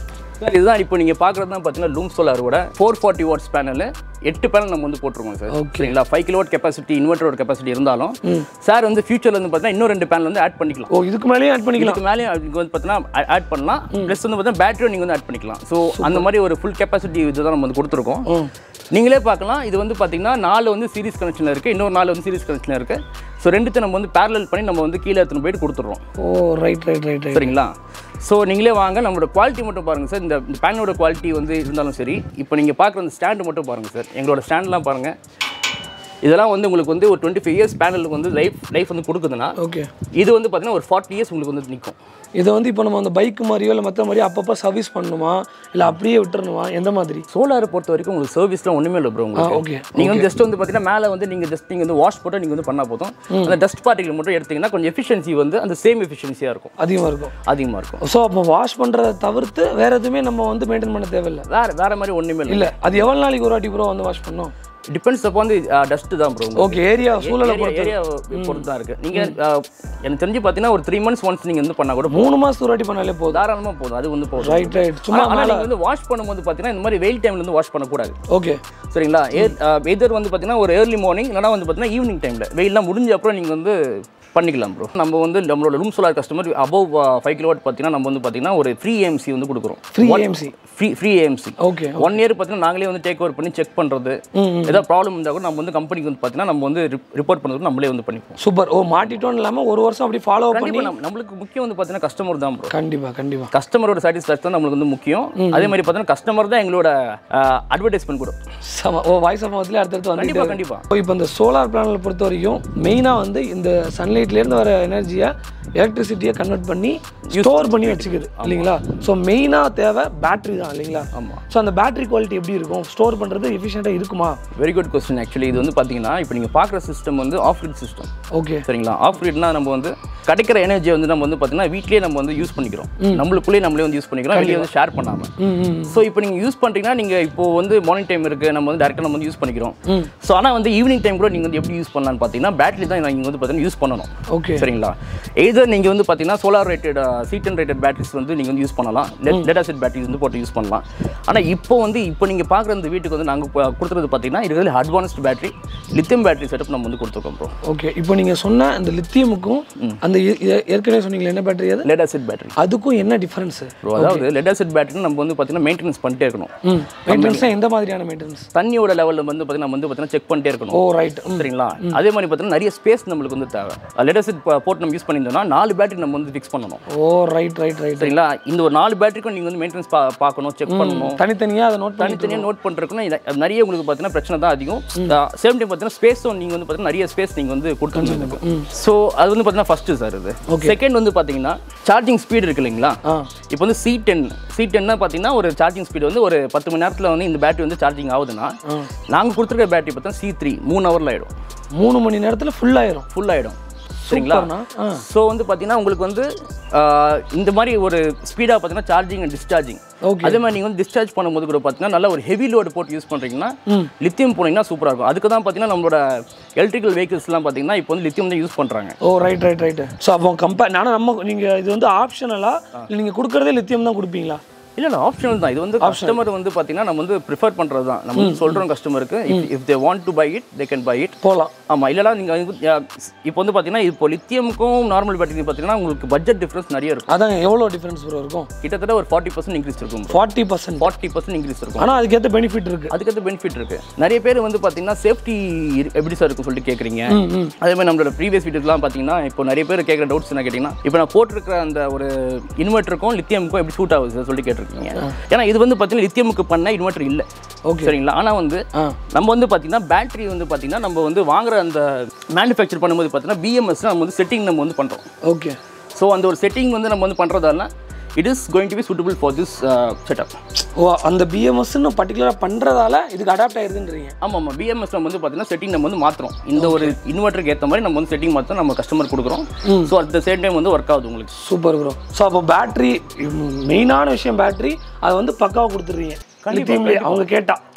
சார் இதுதான் இப்போ நீங்கள் பார்க்குறது தான் பார்த்தீங்கன்னா லூம் சோலாரோட ஃபோர் ஃபார்ட்டி வாட்ஸ் பேனல் எட்டு பேனல் நம்ம வந்து போட்டிருக்கோம் சார் Okay. சரிங்களா ஃபைவ் கிலோ வாட் கெப்பாசிட்டி இன்வெர்டரோட கெப்பாசிட்டி இருந்தாலும் சார் வந்து ஃபியூச்சரில் வந்து பார்த்தீங்கன்னா இன்னும் ரெண்டு பேனல் வந்து ஆட் பண்ணிக்கலாம் ஓ இதுக்கு மேலேயும் ஆட் பண்ணிக்கலாம் இதுக்கு மேலே அதுக்கு வந்து பார்த்தீங்கன்னா ஆட் பண்ணலாம் ப்ளஸ் வந்து பார்த்தீங்கன்னா பேட்டரியும் நீங்கள் வந்து ஆட் பண்ணிக்கலாம் ஸோ அந்த மாதிரி ஒரு ஃபுல் கெப்பாசிட்டி இதுதான் நம்ம வந்து கொடுத்துருக்கோம் ம் நீங்களே பார்க்கலாம் இது வந்து பார்த்தீங்கன்னா நாலு வந்து சீரிஸ் கனெக்ஷனில் இருக்குது இன்னொரு நாலு வந்து சீரிஸ் கனெக்ஷனில் இருக்குது ஸோ ரெண்டுத்தையும் நம்ம வந்து பேரலல் பண்ணி நம்ம வந்து கீழே எடுத்துன்னு போயிட்டு கொடுத்துட்றோம் oh right right right right சரிங்களா ஸோ நீங்களே வாங்க நம்மளோட குவாலிட்டி மட்டும் பாருங்கள் சார் இந்த இந்த பேனோட குவாலிட்டி வந்து இருந்தாலும் சரி இப்போ நீங்கள் பார்க்குற அந்த ஸ்டாண்டு மட்டும் பாருங்கள் சார் எங்களோட ஸ்டாண்ட்லாம் பாருங்கள் இதெல்லாம் வந்து உங்களுக்கு வந்து ஒரு டுவெண்ட்டி ஃபைவ் இயர்ஸ் பேனலுக்கு வந்து லைஃப் லைஃப் வந்து கொடுக்குதுன்னா ஓகே இது வந்து பார்த்தீங்கன்னா ஒரு ஃபார்ட்டி இயர்ஸ் உங்களுக்கு வந்து நிற்கும் இதை வந்து இப்போ நம்ம அந்த பைக் மாதிரியோ இல்லை மற்ற மாதிரியோ அப்பப்போ சர்வீஸ் பண்ணணுமா இல்லை அப்படியே விட்டுறணுமா எந்த மாதிரி சோலாரை பொறுத்த வரைக்கும் உங்களுக்கு சர்வீஸ்லாம் ஒன்றுமே இல்லை ப்ரோ ஆ உங்களுக்கு ஓகே நீங்கள் வந்து ஜஸ்ட் வந்து பார்த்தீங்கன்னா மேலே வந்து நீங்கள் ஜஸ்ட் நீங்கள் வந்து வாஷ் போட்டு நீங்கள் வந்து பண்ணால் போதும் அந்த டஸ்ட் பார்ட்டிகள் மட்டும் எடுத்தீங்கன்னா கொஞ்சம் எஃபிஷியன்சி வந்து அந்த சேம் எஃபிஷியன்சியாக இருக்கும் அதிகமாக இருக்கும் அதிகமாக இருக்கும் ஸோ அப்போ வாஷ் பண்ணுறதை தவிர்த்து வேறு எதுவுமே நம்ம வந்து மெயின்டைன் பண்ண தேவையில்லை வேறு வேறு மாதிரி ஒன்றுமே இல்லை இல்லை அது எவ்வளோ நாளைக்கு ஒரு வாட்டி ப்ரோ வந்து வாஷ் பண்ணோம் டிபெண்ட்ஸ் அப்போ வந்து டஸ்ட்டு தான் ப்ரோ ஓகே ஏரியா சூழலை பொறுத்து ஏரியா பொறுத்து தான் இருக்குது நீங்கள் எனக்கு தெரிஞ்சு பார்த்தீங்கன்னா ஒரு த்ரீ மந்த்ஸ் ஒன்ஸ் நீங்கள் வந்து பண்ணால் கூட போதும். மூணு மாதத்துக்கு ஒரு வாட்டி பண்ணாலே போதும் தாராளமாக போதும் அது வந்து போதும் ரைட் ரைட் சும்மா ஆனால் நீங்கள் வந்து வாஷ் பண்ணும்போது பார்த்தீங்கன்னா இந்த மாதிரி வெயில் டைமில் வந்து வாஷ் பண்ணக்கூடாது ஓகே சரிங்களா வெதர் வந்து பார்த்தீங்கன்னா ஒரு ஏர்லி மார்னிங் இல்லைனா வந்து பார்த்தீங்கன்னா ஈவினிங் டைமில் வெயில்லாம் முடிஞ்ச அப்புறம் நீங்கள் வந்து பண்ணிக்கலாம் ப்ரோ நம்ம வந்து நம்மளோட Loom solar customer above five kilowatt பார்த்தீங்கன்னா நம்ம வந்து பார்த்தீங்கன்னா ஒரு ஃப்ரீ ஏஎம்சி வந்து கொடுக்குறோம் free AMC free free AMC okay one year பார்த்தீங்கன்னா நாங்களே வந்து டேக் ஓவர் பண்ணி செக் பண்ணுறது ஏதாவது ப்ராப்ளம் இருந்தால் கூட நம்ம வந்து கம்பெனிக்கு வந்து பார்த்தீங்கன்னா நம்ம வந்து ரிப்போர்ட் பண்ணுறது நம்மளே வந்து பண்ணிப்போம் சூப்பர் ஓ மாட்டிட்டோன்னு இல்லாமல் ஒரு வருஷம் அப்படி ஃபாலோ பண்ணி கண்டிப்பாக நம்ம நம்மளுக்கு முக்கியம் வந்து பார்த்தீங்கன்னா கஸ்டமர் தான் ப்ரோ கண்டிப்பாக கண்டிப்பாக கஸ்டமரோட சாட்டிஸ்ஃபேக்ஷன் தான் நம்மளுக்கு வந்து முக்கியம் அதே மாதிரி பார்த்தீங்கன்னா கஸ்டமர் தான் எங்களோட அட்வர்டைஸ்மெண்ட் கூட சம ஓ வாய்ஸ் ஆஃப் மவுத்லேயே அடுத்தடுத்து வந்து கண்டிப்பாக கண்டிப்பாக இப்போ இப்போ இந்த சோலார் பேனலை பொறுத்த வரைக்கும் மெயினாக வந்து இந்த சன்லைட்லேருந்து வர எனர்ஜியை எலக்ட்ரிசிட்டியை கன்வெர்ட் பண்ணி ஸ்டோர் பண்ணி வச்சுக்குது இல்லைங்களா ஸோ மெயினாக தேவை பேட்டரி தான் இல்லைங்களா ஆமாம் ஸோ அந்த பேட்டரி குவாலிட்டி எப்படி இருக்கும் ஸ்டோர் பண்ணுறது எஃபிஷியண்ட்டாக இருக்குமா வெரி குட் கொஸ்டின் ஆக்சுவலி இது வந்து பார்த்தீங்கன்னா இப்போ நீங்கள் பார்க்குற சிஸ்டம் வந்து ஆஃப் கிரிட் சிஸ்டம் ஓகே சரிங்களா ஆஃப் கிரிட்னா நம்ம வந்து கிடைக்கிற எனர்ஜியை வந்து நம்ம வந்து பார்த்தீங்கன்னா வீட்லேயே நம்ம வந்து யூஸ் பண்ணிக்கிறோம் நம்மளுக்குள்ளேயே நம்மளே வந்து யூஸ் பண்ணிக்கிறோம் வெளியே வந்து ஷேர் பண்ணாமல் ம் ம் ஸோ இப்போ நீங்கள் யூஸ் பண்ணுறீங்கன்னா நீங்கள் இப்போ வந்து மார்னிங் டைம் இருக்குது நம்ம வந்து டேரெக்டாக நம்ம வந்து யூஸ் பண்ணிக்கிறோம் ஸோ ஆனால் வந்து ஈவினிங் டைம் கூட நீங்கள் வந்து எப்படி யூஸ் பண்ணலாம்னு பார்த்தீங்கன்னா பேட்டரி தான் நீங்கள் வந்து பார்த்தீங்கன்னா யூஸ் பண்ணணும் ஓகே சரிங்களா எய்தர் நீங்கள் வந்து பார்த்தீங்கன்னா சோலார் ரேட்டட் சீட்டன் ரேட்டட் பேட்டரிஸ் வந்து நீங்கள் வந்து யூஸ் பண்ணலாம் டேட்டா செட் பேட்டரிஸ் வந்து போட்டு யூஸ் பண்ணலாம் ஆனால் இப்போ வந்து இப்போ நீங்கள் பார்க்குற இந்த வீட்டுக்கு வந்து நாங்கள் கொடுத்துறது பார்த்தீங்கன்னா இருக்கிறது advanced battery lithium battery setup நம்ம வந்து கொடுத்துருக்கோம் ப்ரோ ஓகே இப்போ நீங்கள் சொன்ன அந்த லித்தியமுக்கும் அந்த ஏ- ஏ- ஏற்கனவே சொன்னீங்களே என்ன பேட்டரி அது லெட் ஆசிட் பேட்டரி அதுக்கும் என்ன டிஃபரன்ஸு ப்ரோ அதாவது லெட் ஆசிட் பேட்டரி நம்ம வந்து பார்த்தீங்கன்னா மெயின்டெனன்ஸ் பண்ணிட்டே இருக்கணும் ம் மெயின்டெனன்ஸ்னால் எந்த மாதிரியான மெயின்டெனன்ஸ் தண்ணியோட லெவலில் வந்து பார்த்தீங்கன்னா நம்ம வந்து பார்த்தீங்கன்னா செக் பண்ணிட்டே இருக்கணும் ஓ ரைட் சரிங்களா அதே மாதிரி பார்த்தீங்கன்னா நிறைய ஸ்பேஸ் நம்மளுக்கு வந்து தேவை லெடசிட் போட்டு நம்ம யூஸ் பண்ணியிருந்தோம்னா நாலு பேட்டரி நம்ம வந்து ஃபிக்ஸ் பண்ணணும் ஓ ரைட் ரைட் ரைட் சரிங்களா இந்த ஒரு நாலு பேட்டரிக்கும் நீங்கள் வந்து மெயின்டெனன்ஸ் பார்க்கணும் செக் பண்ணணும் தனித்தனியாக அதை நோட் பண்ணி தனித்தனியாக நோட் பண்ணுறதுக்குன்னா இது அது நிறைய உங்களுக்கு பார்த்தீங்கன்னா பிரச்சனை தான் அதிகம் சேம் டைம் பார்த்தீங்கன்னா ஸ்பேஸும் நீங்கள் வந்து பார்த்தீங்கன்னா நிறைய ஸ்பேஸ் நீங்கள் வந்து கொடுத்துருந்துருக்கு ஸோ அது வந்து பார்த்தீங்கன்னா ஃபஸ்ட்டு சார் இது செகண்ட் வந்து பார்த்தீங்கன்னா சார்ஜிங் ஸ்பீடு இருக்கு இல்லைங்களா ஆ இப்போ வந்து சி டென் சி டென்னா பார்த்தீங்கன்னா ஒரு சார்ஜிங் ஸ்பீடு வந்து ஒரு பத்து மணி நேரத்தில் வந்து இந்த பேட்டரி வந்து சார்ஜிங் ஆகுதுன்னா நாங்கள் கொடுத்துருக்க பேட்டரி பார்த்தா சி த்ரீ மூணு ஹவரில் ஆகிடும் மூணு மணி நேரத்தில் ஃபுல் ஆயிரும் ஃபுல் ஆகிடும் சரிங்களா சூப்பர்ண்ணா. ஆ ஸோ வந்து பார்த்தீங்கன்னா உங்களுக்கு வந்து ஆஹ், இந்த மாதிரி ஒரு ஸ்பீடாக பார்த்தீங்கன்னா சார்ஜிங் அண்ட் டிஸ்சார்ஜிங் ஓகே அதே மாதிரி நீங்கள் வந்து டிஸ்சார்ஜ் பண்ணும்போது கூட பார்த்தீங்கன்னா நல்ல ஒரு ஹெவி லோடு போட்டு யூஸ் பண்ணுறீங்கன்னா லித்தியம் போனீங்கன்னா சூப்பராக இருக்கும் அதுக்கு தான் பார்த்தீங்கன்னா நம்மளோட எலக்ட்ரிக்கல் வெஹிக்கிள்ஸ்லாம் பார்த்தீங்கன்னா இப்போ வந்து லித்தியம் தான் யூஸ் பண்ணுறாங்க oh right right right so அப்போ கம்பேர் நானும் நம்ம நீங்கள் இது வந்து ஆப்ஷனலா இல்லை நீங்கள் கொடுக்குறதே லித்தியம் தான் கொடுப்பீங்களா இல்லை இல்லை ஆப்ஷனல் தான் இது வந்து கஸ்டமர் வந்து பார்த்தீங்கன்னா நம்ம வந்து ப்ரிஃபர் பண்ணுறது தான் நம்ம வந்து சொல்கிறோம் கஸ்டமருக்கு if they want to buy it they can buy it போகலாம் ஆமாம் இல்லைனா நீங்கள் இப்போ வந்து பார்த்தீங்கன்னா இப்போ லித்தியமுக்கும் நார்மல் பேட்டரி பார்த்தீங்கன்னா உங்களுக்கு பட்ஜெட் டிஃப்ரென்ஸ் நிறைய இருக்கும் அதாங்க எவ்வளோ டிஃப்ரென்ஸ் ப்ரோ இருக்கும் கிட்டத்தட்ட ஒரு ஃபார்ட்டி பர்சன்ட் இன்க்ரீஸ் இருக்கும் forty percent forty percent increase இருக்கும் ஆனால் அதுக்கேற்ற பெனிஃபிட் இருக்குது அதுக்கடுத்து பெனிஃபிட் இருக்கு நிறைய பேர் வந்து பார்த்தீங்கன்னா சேஃப்டி எப்படி சார் இருக்கும் சொல்லிட்டு கேட்குறீங்க அதே மாதிரி நம்மளோட ப்ரீவியஸ் வீட்டுக்குலாம் பார்த்தீங்கன்னா இப்போ நிறைய பேர் கேட்குற டவுட்ஸ் என்ன கேட்டிங்கன்னா இப்போ நான் போட்டிருக்கிற அந்த ஒரு இன்வெர்ட்டருக்கும் லித்தியமுக்கும் எப்படி சூட் ஆகுது சார் சொல்லி கேட்டிருக்கீங்க ஏன்னா இது வந்து பார்த்தீங்கன்னா லித்தியமுக்கு பண்ண இன்வெர்ட்டர் இல்லை Okay. சரிங்களா ஆனால் வந்து ஆ நம்ம வந்து பார்த்தீங்கன்னா பேட்டரி வந்து பார்த்தீங்கன்னா நம்ம வந்து வாங்குற அந்த மேனுஃபேக்சர் பண்ணும்போது பார்த்தீங்கன்னா பிஎம்எஸ் நம்ம வந்து செட்டிங் நம்ம வந்து பண்ணுறோம் ஓகே ஸோ அந்த ஒரு செட்டிங் வந்து நம்ம வந்து பண்ணுறதால it is going to be suitable for this setup oh அந்த பிஎம்எஸ்ன்னு பர்டிகுலராக பண்ணுறதால இதுக்கு அடாப்ட் ஆயிருதுன்றீங்க ஆமாம் ஆமாம் பிஎம்எஸ் நம்ம வந்து பார்த்தீங்கன்னா செட்டிங் நம்ம வந்து மாற்றுறோம் இந்த ஒரு இன்வெர்ட்டருக்கு ஏற்ற மாதிரி நம்ம வந்து செட்டிங் மாற்ற நம்ம கஸ்டமர் கொடுக்குறோம் so at the same time வந்து ஒர்க் ஆகுது உங்களுக்கு சூப்பர் ப்ரோ ஸோ அப்போ பேட்டரி மெயினான விஷயம் பேட்டரி அதை வந்து பக்காவாக கொடுத்துட்றீங்க லித்தியம்லேயே அவங்க கேட்டா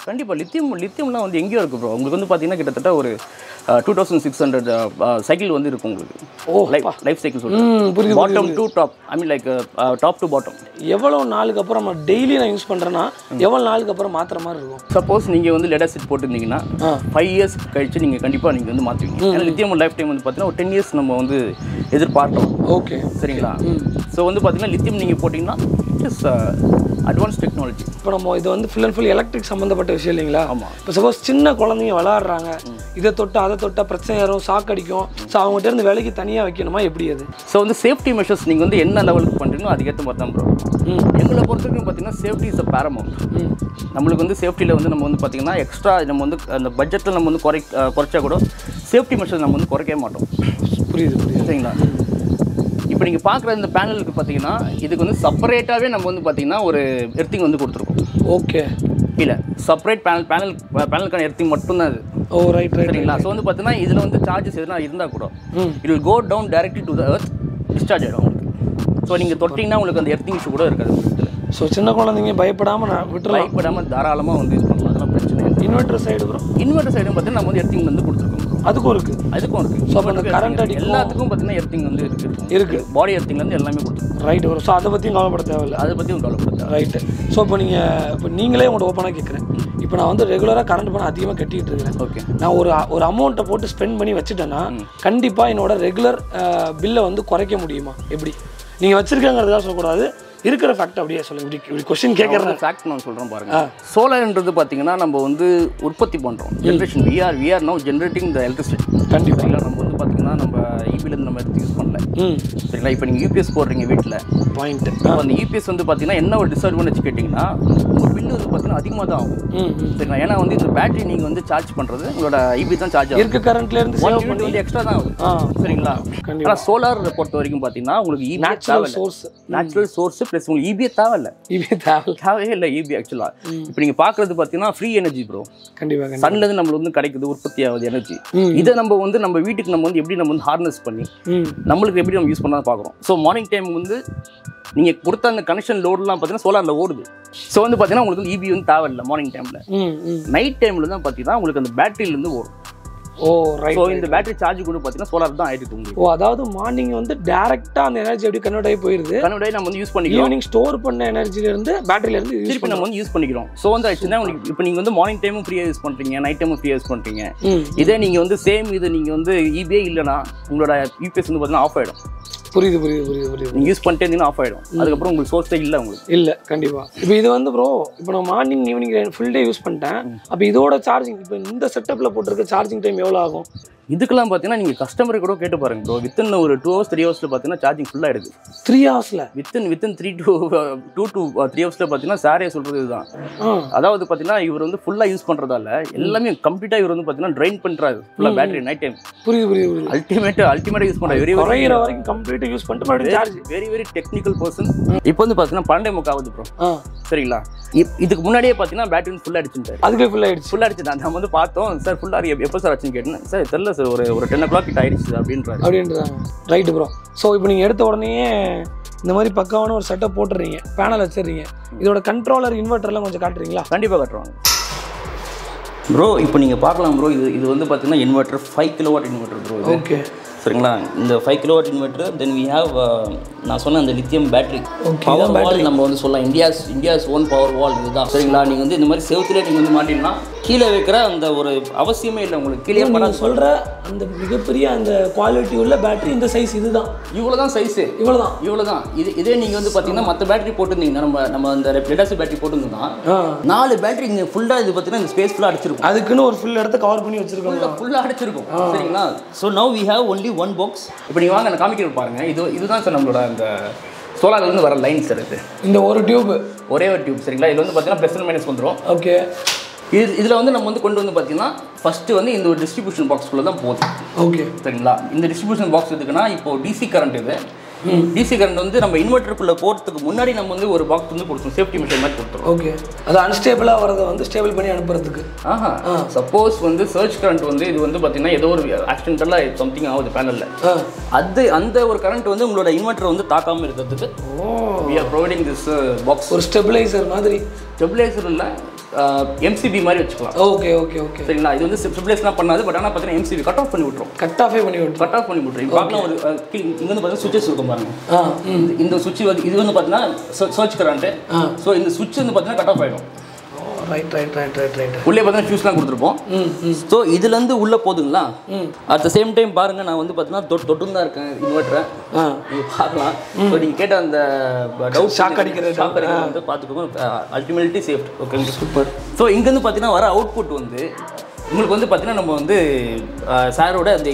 கண்டிப்பாக லித்தியம் லித்தியம்லாம் வந்து எங்கேயோ இருக்குது ப்ரோ உங்களுக்கு வந்து பார்த்தீங்கன்னா கிட்டத்தட்ட ஒரு two thousand six hundred cycle வந்து இருக்கும் உங்களுக்கு ஓ, லைஃப் லைஃப் சைக்கிள் ம், சொல்லுங்கள் புரியுது, bottom to top I mean like top to bottom எவ்வளோ நாளுக்கு அப்புறம் நம்ம டெய்லி நான் யூஸ் பண்ணுறேன்னா எவ்வளோ நாளுக்கு அப்புறம் மாற்றுற மாதிரி இருக்கும் சப்போஸ் நீங்கள் வந்து லெடர் செட் போட்டிருந்தீங்கன்னா ஆ. ஃபைவ் இயர்ஸ் கழிச்சு நீங்கள் கண்டிப்பாக நீங்கள் வந்து மாற்றுவீங்க ஏன்னா லித்தியம் லைஃப் டைம் வந்து பார்த்தீங்கன்னா ஒரு டென் இயர்ஸ் நம்ம வந்து எதிர்பார்த்தோம் ஓகே சரிங்களா ஸோ வந்து பார்த்தீங்கன்னா லித்தியம் நீங்கள் போட்டிங்கன்னா இட்ஸ் அட்வான்ஸ் டெக்னாலஜி இப்போ நம்ம இது வந்து ஃபுல் அண்ட் ஃபுல் எலக்ட்ரிக் சம்மந்தப்பட்ட விஷயம் இல்லைங்களா ஆமா. இப்போ சப்போஸ் சின்ன குழந்தைங்க விளாடுறாங்க இதை தொட்டு அதை தொட்டா பிரச்சனை வரும் ஷாக் அடிக்கும் ஸோ அவங்ககிட்ட இருந்து விலைக்கு தனியாக வைக்கணுமா எப்படி அது ஸோ வந்து சேஃப்டி மெஷர்ஸ் நீங்கள் வந்து என்ன லெவலுக்கு பண்ணுறீங்களோ அதுக்கேற்ற மாதிரி தான் ப்ரோ ம் எங்களை பொறுத்த வரைக்கும் பார்த்தீங்கன்னா சேஃப்டி இஸ் அ பேரமௌண்ட் ம் நம்மளுக்கு வந்து சேஃப்டியில் வந்து நம்ம வந்து பார்த்தீங்கன்னா எக்ஸ்ட்ரா நம்ம வந்து அந்த பட்ஜெட்டில் நம்ம வந்து குறை அஹ் குறைச்சா கூட சேஃப்டி மெஷர்ஸ் நம்ம வந்து குறைக்கவே மாட்டோம் புரியுது புரியுது சரிங்களா இப்போ நீங்கள் பார்க்குற இந்த பேனலுக்கு பார்த்தீங்கன்னா இதுக்கு வந்து செப்பரேட்டாகவே நம்ம வந்து பார்த்தீங்கன்னா ஒரு எர்த்திங் வந்து கொடுத்துருக்கோம் ஓகே இல்லை செப்பரேட் பேனல் பேனல் பேனலுக்கான எர்த்திங் மட்டும்தான் இது ஓ ரைட் ரைட் சரிங்களா ஸோ வந்து பார்த்தீங்கன்னா இதில் வந்து சார்ஜஸ் எதுனா இருந்தால் கூட ம் it will go down directly to the earth discharge ஆகிடும் உங்களுக்கு ஸோ நீங்கள் தொட்டிங்கன்னா உங்களுக்கு அந்த எர்த்திங் இஷ்யூ கூட இருக்காது உங்களுக்கு இதில் ஸோ சின்ன குழந்தைங்க பயப்படாமல் நான் விட்டுறலாம் பயப்படாமல் தாராளமாக வந்து இது பண்ணலாம் அதெல்லாம் பிரச்சனை இல்லை இன்வெர்டர் சைடு ப்ரோ இன்வெர்டர் சைடும் பார்த்தீங்கன்னா நம்ம வந்து எர்த்திங் வந்து கொடுத்துருக்கோம் bro. அதுக்கும் இருக்குது அதுக்கும் இருக்குது ஸோ அப்போ அந்த கரண்ட் அடிக்கும் எல்லாத்துக்கும் பார்த்தீங்கன்னா எர்த்திங் வந்து இருக்குது இருக்கு பாடி எர்த்திங்லேருந்து எல்லாமே கொடுத்துருக்கோம் ரைட் வரும் ஸோ அதை பற்றியும் கவலைப்பட தேவையில்ல அதை பற்றி உங்களுக்கு கவலைப்படுத்த ரைட்டு ஸோ இப்போ நீங்கள் இப்போ நீங்களே உங்கள்கிட்ட ஓப்பனாக கேட்குறேன் இப்போ நான் வந்து ரெகுலராக கரண்ட் பணம் அதிகமாக கட்டிக்கிட்டு இருக்கிறேன் ஓகே நான் ஒரு ஒரு அமௌண்ட்டை போட்டு ஸ்பெண்ட் பண்ணி வச்சுட்டேன்னா கண்டிப்பாக என்னோட ரெகுலர் பில்லை வந்து குறைக்க முடியுமா எப்படி நீங்கள் வச்சுருக்கங்கிறதா சொல்லக்கூடாது இருக்கிற ஃபேக்ட் அப்படியே சொல்லுங்க இப்படி இப்படி கொஸ்டின் கேட்குறேன் ஃபேக்ட் நான் சொல்கிறேன் பாருங்க சோலார்ன்றது பார்த்தீங்கன்னா நம்ம வந்து உற்பத்தி பண்ணுறோம் generation we're we're no generating the electricity கண்டிப்பாக சரிங்களா நம்ம வந்து பார்த்தீங்கன்னா நம்ம இபிலேருந்து நம்ம எடுத்து யூஸ் பண்ணல ம் சரிங்களா இப்போ நீங்கள் யூபிஎஸ் போடுறீங்க வீட்டில் பாயிண்ட்டு இப்போ அந்த யூபிஎஸ் வந்து பார்த்தீங்கன்னா என்ன ஒரு டிஸ்அட்வான்டேஜ் கேட்டிங்கன்னா உங்கள் பில்லு வந்து பார்த்தீங்கன்னா அதிகமாக தான் ஆகும் ம் ம் சரிங்களா ஏன்னா வந்து இந்த பேட்டரி நீங்கள் வந்து சார்ஜ் பண்ணுறது உங்களோட இபி தான் சார்ஜ் ஆகும் இருக்க கரண்ட்லேருந்து ஒன் சேவ் யூனிட் பண்ணி வந்து எக்ஸ்ட்ரா தான் ஆகுது ஆ சரிங்களா கண்டிப்பா. ஆனால் சோலார் பொறுத்த வரைக்கும் பார்த்தீங்கன்னா உங்களுக்கு EB natural source natural source plus உங்களுக்கு இபியே தேவையில்ல இவே தேவை தேவையே இல்லை இபி ஆக்சுவலாக இப்போ நீங்கள் பார்க்குறது பார்த்தீங்கன்னா ஃப்ரீ எனர்ஜி ப்ரோ கண்டிப்பாக கண்டிப்பாக சன்லேருந்து நம்மளுக்கு வந்து கிடைக்குது உற்பத்தி ஆகுது எனர்ஜி ம். இதை நம்ம வந்து நம்ம வீட்டுக்கு நம்ம வந்து எப்படி நம்ம வந்து ஹார்னஸ் பண்ணி ம் நம்மளுக்கு எப்படி நம்ம யூஸ் பண்ணால் பார்க்குறோம் ஸோ மார்னிங் டைம் வந்து நீங்கள் கொடுத்த அந்த கனெக்ஷன் லோடுலாம் பார்த்தீங்கன்னா சோலாரில் ஓடுது ஸோ வந்து பார்த்தீங்கன்னா உங்களுக்கு வந்து இபி வந்து தேவையில்லை மார்னிங் டைமில் ம் ம் நைட் டைமில் தான் பார்த்தீங்கன்னா உங்களுக்கு அந்த பேட்டரியிலேருந்து ஓடும் ஓ ரைட் ஸோ இந்த பேட்டரி சார்ஜ் கூட பார்த்தீங்கன்னா சோலார் தான் ஆயிருக்கு உங்களுக்கு ஓ அதாவது மார்னிங் வந்து டேரெக்டாக அந்த எனர்ஜி எப்படி கன்வெர்ட் ஆகி போயிருது கனவுடைய நம்ம வந்து யூஸ் பண்ணிக்கிறோம் ஈவினிங் ஸ்டோர் பண்ண எனர்ஜில இருந்து பேட்டரியில இருந்து யூஸ் திருப்பி நம்ம வந்து யூஸ் பண்ணிக்கிறோம் ஸோ வந்து ஆச்சுன்னா உங்களுக்கு இப்போ நீங்கள் வந்து மார்னிங் டைமும் ஃப்ரீயாக யூஸ் பண்ணுறீங்க நைட் டைமும் ஃப்ரீயாக யூஸ் பண்ணுறீங்க ம் இதே நீங்கள் வந்து சேம் இது நீங்கள் வந்து இபியே இல்லைனா உங்களோட யூபிஎஸ் வந்து பார்த்தீங்கன்னா ஆஃப் ஆகிடும் புரியுது புரியுது புரியுது புரியுது நீங்கள் யூஸ் பண்ணிட்டே இருந்தீங்கன்னா ஆஃப் ஆகிடும் அதுக்கப்புறம் உங்களுக்கு சோர்ஸே இல்லை உங்களுக்கு இல்ல கண்டிப்பா இப்போ இது வந்து ப்ரோ இப்போ நான் morning evening full day use பண்ணிட்டேன் அப்போ இதோட சார்ஜிங் இப்போ இந்த செட்டப்ல போட்டிருக்க சார்ஜிங் டைம் எவ்வளோ ஆகும் இதுக்கெல்லாம் பார்த்தீங்கன்னா நீங்கள் கஸ்டமர் கூட கேட்டு பாருங்க ப்ரோ வித்தின் ஒரு டூ ஹவர்ஸ் த்ரீ ஹவர்ஸில் பார்த்தீங்கன்னா சார்ஜிங் ஃபுல்லாக ஆயிடுது த்ரீ ஹவர்ஸ்ல within within three two two two three ஹவர்ஸில் பார்த்தீங்கன்னா சாரே சொல்கிறது இதுதான் ஆ அதாவது பார்த்தீங்கன்னா இவர் வந்து ஃபுல்லாக யூஸ் பண்ணுறதால எல்லாமே கம்ப்ளீட்டாக இவர் வந்து பார்த்தீங்கன்னா ட்ரைன் பண்ணுறாரு ஃபுல்லாக பேட்டரி நைட் டைம் புரியுது புரியுது புரியுது அல்டிமேட் அல்டிமேட்டாக யூஸ் பண்ணுறாரு வெரி வெரி குறையிற வரைக்கும் கம்ப்ளீட்டாக யூஸ் பண்ணிட்டு மறுபடியும் charge very very technical person இப்போ வந்து பார்த்தீங்கன்னா பன்னெண்டே முக்காவது ப்ரோ ஆ சரிங்களா இப்- இதுக்கு முன்னாடியே பார்த்தீங்கன்னா பேட்டரி ஃபுல்லாக அடிச்சுட்டாரு அதுக்கே ஃபுல் ஆயிடுச்சு ஃபுல்லாக அடிச்சு நம்ம வந்து பார்த்தோம் சார் ஃபுல்லாக எப்போ சார் ஆச்சுன்னு கேட்டேன் சார் தெரில சார் ஒரு ஒரு டென் ஓ கிளாக் கிட்ட ஆயிடுச்சு சார் அப்படின்றாரு அப்படின்றாங்க ரைட்டு ப்ரோ ஸோ இப்போ நீங்கள் எடுத்த உடனே இந்த மாதிரி பக்காவான ஒரு செட்டப் போட்டுறீங்க பேனல் வச்சிடுறீங்க இதோட கண்ட்ரோலர் இன்வெர்டர்லாம் கொஞ்சம் காட்டுறீங்களா கண்டிப்பாக கட்டுவாங்க ப்ரோ இப்போ நீங்கள் பார்க்கலாம் ப்ரோ இது இது வந்து பார்த்தீங்கன்னா inverter five kilowatt inverter bro இது ஓகே சரிங்களா இந்த five kilowatt inverter then we have நான் சொன்ன அந்த lithium battery Okay, power wall நம்ம வந்து சொல்லலாம் India's India's own power wall இதுதான் சரிங்களா நீங்கள் வந்து இந்த மாதிரி செவத்துல நீங்கள் வந்து மாட்டினா கீழே வைக்கிற அந்த ஒரு அவசியமே இல்லை உங்களுக்கு கீழே பண்ண நீங்கள் சொல்கிற அந்த மிகப்பெரிய அந்த குவாலிட்டி உள்ள பேட்டரி இந்த சைஸ் இதுதான் இவ்வளோ தான் சைஸு இவ்வளோதான் இவ்வளோ தான் இது இதே நீங்கள் வந்து பார்த்தீங்கன்னா மற்ற பேட்டரி போட்டிருந்தீங்கன்னா நம்ம நம்ம அந்த லெடாசி பேட்டரி போட்டிருந்தோம்னா ஆ நாலு பேட்டரி இங்கே ஃபுல்லாக இது பார்த்தீங்கன்னா இந்த ஸ்பேஸ் ஃபுல்லாக அடிச்சிருக்கும் அதுக்குன்னு ஒரு ஃபுல் இடத்த கவர் பண்ணி வச்சிருக்காங்க ஃபுல்லாக அடைச்சிருக்கும் சரிங்களா so now we have only one box இப்போ நீங்கள் வாங்க நான் காமிக்கிறேன் பாருங்க இது இதுதான் சார் நம்மளோட அந்த சோலார்லேருந்து வர லைன் சார் இது இந்த ஒரு டியூப் ஒரே ஒரு டியூப் சரிங்களா இது வந்து பார்த்தீங்கன்னா ப்ளஸ் அண்ட் மைனஸ் வந்துடும் ஓகே இது இதில் வந்து நம்ம வந்து கொண்டு வந்து பார்த்தீங்கன்னா ஃபஸ்ட்டு வந்து இந்த ஒரு டிஸ்ட்ரிபியூஷன் பாக்ஸ்குள்ளே தான் போகுது ஓகே சரிங்களா இந்த டிஸ்ட்ரிபியூஷன் பாக்ஸ் எதுக்குன்னா இப்போ டிசி கரண்ட் இது டிசி கரண்ட் வந்து நம்ம இன்வெர்ட்டருக்குள்ளே போகிறதுக்கு முன்னாடி நம்ம வந்து ஒரு பாக்ஸ் வந்து கொடுத்தோம் சேஃப்டி மிஷின் மாதிரி கொடுத்துரும் ஓகே அது அன்ஸ்டேபிளாக வரதை வந்து ஸ்டேபிள் பண்ணி அனுப்புறதுக்கு ஆஹா சப்போஸ் வந்து சர்ச் கரண்ட் வந்து இது வந்து பார்த்தீங்கன்னா ஏதோ ஒரு ஆக்சிடென்டலாக சம்திங் ஆகுது பேனலில் ஆ அது அந்த ஒரு கரண்ட் வந்து உங்களோட இன்வெர்ட்டர் வந்து தாக்காமல் இருக்கிறதுக்கு oh we are providing this uh, box ஒரு ஸ்டெபிளைசர் மாதிரி ஸ்டெபிலைசர் இல்லை எம்சிபி மாதிரி வச்சுக்கலாம் ஓகே ஓகே ஓகே சரிங்களா இது வந்து ஸ்டெபிலைஸ்லாம் பண்ணாது பட் ஆனால் பார்த்தீங்கன்னா எம்சிபி கட் ஆஃப் பண்ணி விட்டுரும் கட் ஆஃபே பண்ணி விட்டு கட் ஆஃப் பண்ணி விட்டுரும் இப்போ பார்க்கலாம் ஒரு அஹ், கீழ் இங்க வந்து பார்த்தீங்கன்னா சுவிச்சஸ் இருக்கும் பாருங்க ஆ ம் இந்த- இந்த சுவிட்ச் வந்து இது வந்து பார்த்தீங்கன்னா சர்ச் கரண்ட்டு ஆ. ஸோ இந்த சுவிட்ச் வந்து பார்த்தீங்கன்னா கட் ஆஃப் ஆகிடும் right right right right right உள்ளே பார்த்தீங்கன்னா ஃபியூஸ்லாம் கொடுத்துருப்போம் ம் ம் ஸோ இதுலேருந்து உள்ளே போதுங்களா ம். அட் த சேம் டைம் பாருங்க நான் வந்து பார்த்தீங்கன்னா தொட்டு தொட்டு தான் இருக்கேன் இன்வெர்ட்டரை ஆ நீங்கள் பார்க்கலாம் ஸோ நீங்கள் கேட்ட அந்த டவுட் Shock அடிக்கிறது ஷாக் அடிக்கிறது வந்து பார்த்துக்கோங்க ultimately safe okay super so இங்கேருந்து பார்த்தீங்கன்னா வர அவுட்புட் வந்து உங்களுக்கு வந்து பார்த்தீங்கன்னா நம்ம வந்து சாரோட அந்த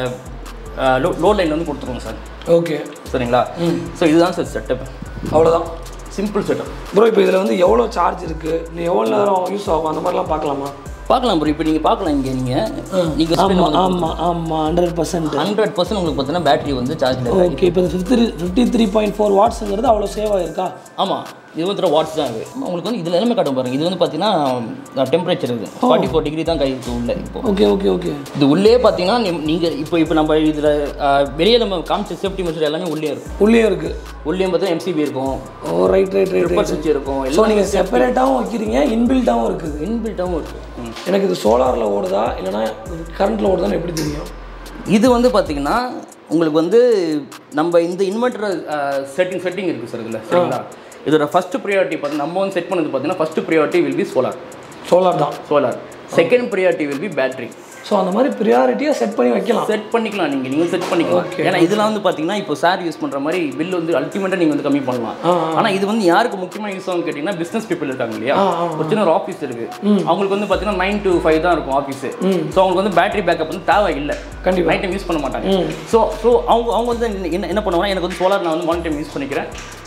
லோ லோ லைன் வந்து கொடுத்துருவோம் சார் ஓகே சரிங்களா ஸோ இதுதான் சார் செட்டப் அவ்வளோதான் சிம்பிள் செட்டப் ப்ரோ இப்போ இதில் வந்து எவ்வளோ சார்ஜ் இருக்குது நீ எவ்வளோ நேரம் யூஸ் ஆகும் அந்த மாதிரிலாம் பார்க்கலாமா பார்க்கலாம் ப்ரோ இப்போ நீங்கள் பார்க்கலாம் இங்கே நீங்கள் நீங்கள் ஆமாம் ஆமாம் ஆமாம் ஹண்ட்ரட் பர்சன்ட் ஹண்ட்ரட் பர்சன்ட் உங்களுக்கு பார்த்தீங்கன்னா பேட்டரி வந்து சார்ஜ் ஓகே இப்போ fifty fifty three point four வாட்ஸுங்கிறது அவ்வளோ சேவ் ஆயிருக்கா ஆமாம் இது வந்து வாட்ஸ் தான் இது உங்களுக்கு வந்து இதில் எல்லாமே காட்டும் பாருங்க இது வந்து பார்த்தீங்கன்னா டெம்பரேச்சர் இது ஃபார்ட்டி ஃபோர் டிகிரி தான் கை இருக்கு உள்ள இப்போ ஓகே ஓகே ஓகே இது உள்ளே பார்த்தீங்கன்னா நீங்கள் இப்போ இப்போ நம்ம இதில் வெளியே நம்ம காமிச்ச சேஃப்டி மெஷர் எல்லாமே உள்ளே இருக்கும் உள்ளே இருக்குது உள்ளே பார்த்தீங்கன்னா எம்சிபி இருக்கும் ஓ ரைட் ரைட் ரைட் ரிப்பர் சுவிட்ச் இருக்கும் ஸோ எல்லாம் நீங்கள் செப்பரேட்டாகவும் வைக்கிறீங்க இன்பில்ட்டாகவும் இருக்குது இன்பில்ட்டாகவும் இருக்குது ம். எனக்கு இது சோலாரில் ஓடுதா இல்லைனா கரண்ட்டில் ஓடுதான்னு எப்படி தெரியும் இது வந்து பார்த்தீங்கன்னா உங்களுக்கு வந்து நம்ம இந்த இன்வெர்டர் செட்டிங் செட்டிங் இருக்குது சார் இதில் சரிங்களா இதோட ஃபஸ்ட்டு ப்ரியாரிட்டி பார்த்து நம்ம வந்து செட் பண்ணது பார்த்தீங்கன்னா first priority will be solar solar தான் solar second priority will be battery so அந்த மாதிரி ப்ரியாரிட்டியாக செட் பண்ணி வைக்கலாம் செட் பண்ணிக்கலாம் நீங்கள் நீங்கள் செட் பண்ணிக்கலாம் Okay. ஏன்னா இதெல்லாம் வந்து பார்த்தீங்கன்னா இப்போ சார் யூஸ் பண்ணுற மாதிரி பில் வந்து அல்டிமேட்டாக நீங்கள் வந்து கம்மி பண்ணலாம் ஆ, ஆனால் இது வந்து யாருக்கு முக்கியமாக யூஸ் ஆகும் கேட்டிங்கன்னா பிஸ்னஸ் பீப்பிள் இருக்காங்க இல்லையா ஆ, ஆ, ஒரு சின்ன ஒரு ஆஃபீஸ் இருக்குது அவங்களுக்கு வந்து பார்த்தீங்கன்னா நைன் to ஃபைவ் தான் இருக்கும் ஆஃபீஸு ஸோ அவங்களுக்கு வந்து பேட்டரி பேக்கப் வந்து தேவை இல்லை கண்டிப்பா. நைட் டைம் யூஸ் பண்ண மாட்டாங்க ஸோ ஸோ அவங்க அவங்க வந்து என்ன என்ன பண்ணுவாங்கன்னா எனக்கு வந்து சோலார் நான் வந்து மார்னிங் டைம் யூஸ் பண்ணிக்கிறேன்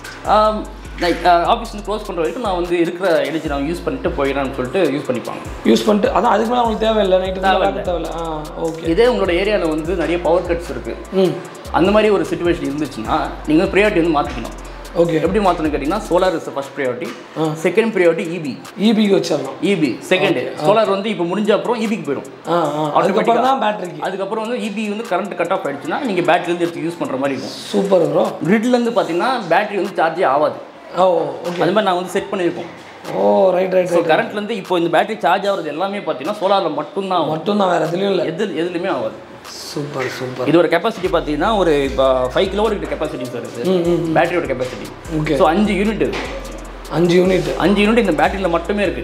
லைக் ஆஃபீஸ் வந்து க்ளோஸ் பண்ணுற வரைக்கும் நான் வந்து இருக்கிற எனர்ஜி நான் யூஸ் பண்ணிட்டு போயிடறேன்னு சொல்லிட்டு யூஸ் பண்ணிப்பாங்க யூஸ் பண்ணிட்டு அதான் அதுக்கு மேலே அவங்களுக்கு தேவையில்லை நைட்டு தேவையில்லை தேவையில்லை ஆ ஓகே இதே உங்களோட ஏரியாவில் வந்து நிறைய பவர் கட்ஸ் இருக்குது ம் அந்த மாதிரி ஒரு சுச்சுவேஷன் இருந்துச்சுன்னா நீங்கள் ப்ரியாரிட்டி வந்து மாற்றிக்கணும் ஓகே எப்படி மாற்றணும் கேட்டிங்கன்னா solar is first priority second priority EB இபிக்கு வச்சிடலாம் இபி செகண்ட் சோலார் வந்து இப்போ முடிஞ்ச அப்புறம் இபிக்கு போயிடும் ஆ ஆ அதுக்கப்புறம் தான் பேட்டரிக்கு அதுக்கப்புறம் வந்து இபி வந்து கரண்ட் கட் ஆஃப் ஆயிடுச்சுன்னா நீங்கள் பேட்டரிலேருந்து எடுத்து யூஸ் பண்ணுற மாதிரி இருக்கும் சூப்பர் ப்ரோ கிரிட்லேருந்து பார்த்தீங்கன்னா பேட்டரி வந்து சார்ஜே ஆகாது ஓ ஓகே அது மாதிரி நாங்கள் வந்து செட் பண்ணியிருக்கோம் oh right right so right கரண்ட்லேருந்து இப்போ இந்த பேட்டரி சார்ஜ் ஆகிறது எல்லாமே பார்த்தீங்கன்னா சோலாரில் மட்டும்தான் ஆகும் மட்டும்தான் வேறு எதுலையும் இல்லை எது எதுலையுமே ஆகாது சூப்பர் சூப்பர் இதோட கெப்பாசிட்டி பார்த்தீங்கன்னா ஒரு இப்போ ஃபைவ் கிலோ கிட்ட கெப்பாசிட்டி சார் இது பேட்டரியோட கெப்பாசிட்டி ஓகே ஸோ அஞ்சு யூனிட் இருக்கு அஞ்சு யூனிட் அஞ்சு யூனிட் இந்த பேட்டரியில் மட்டுமே இருக்கு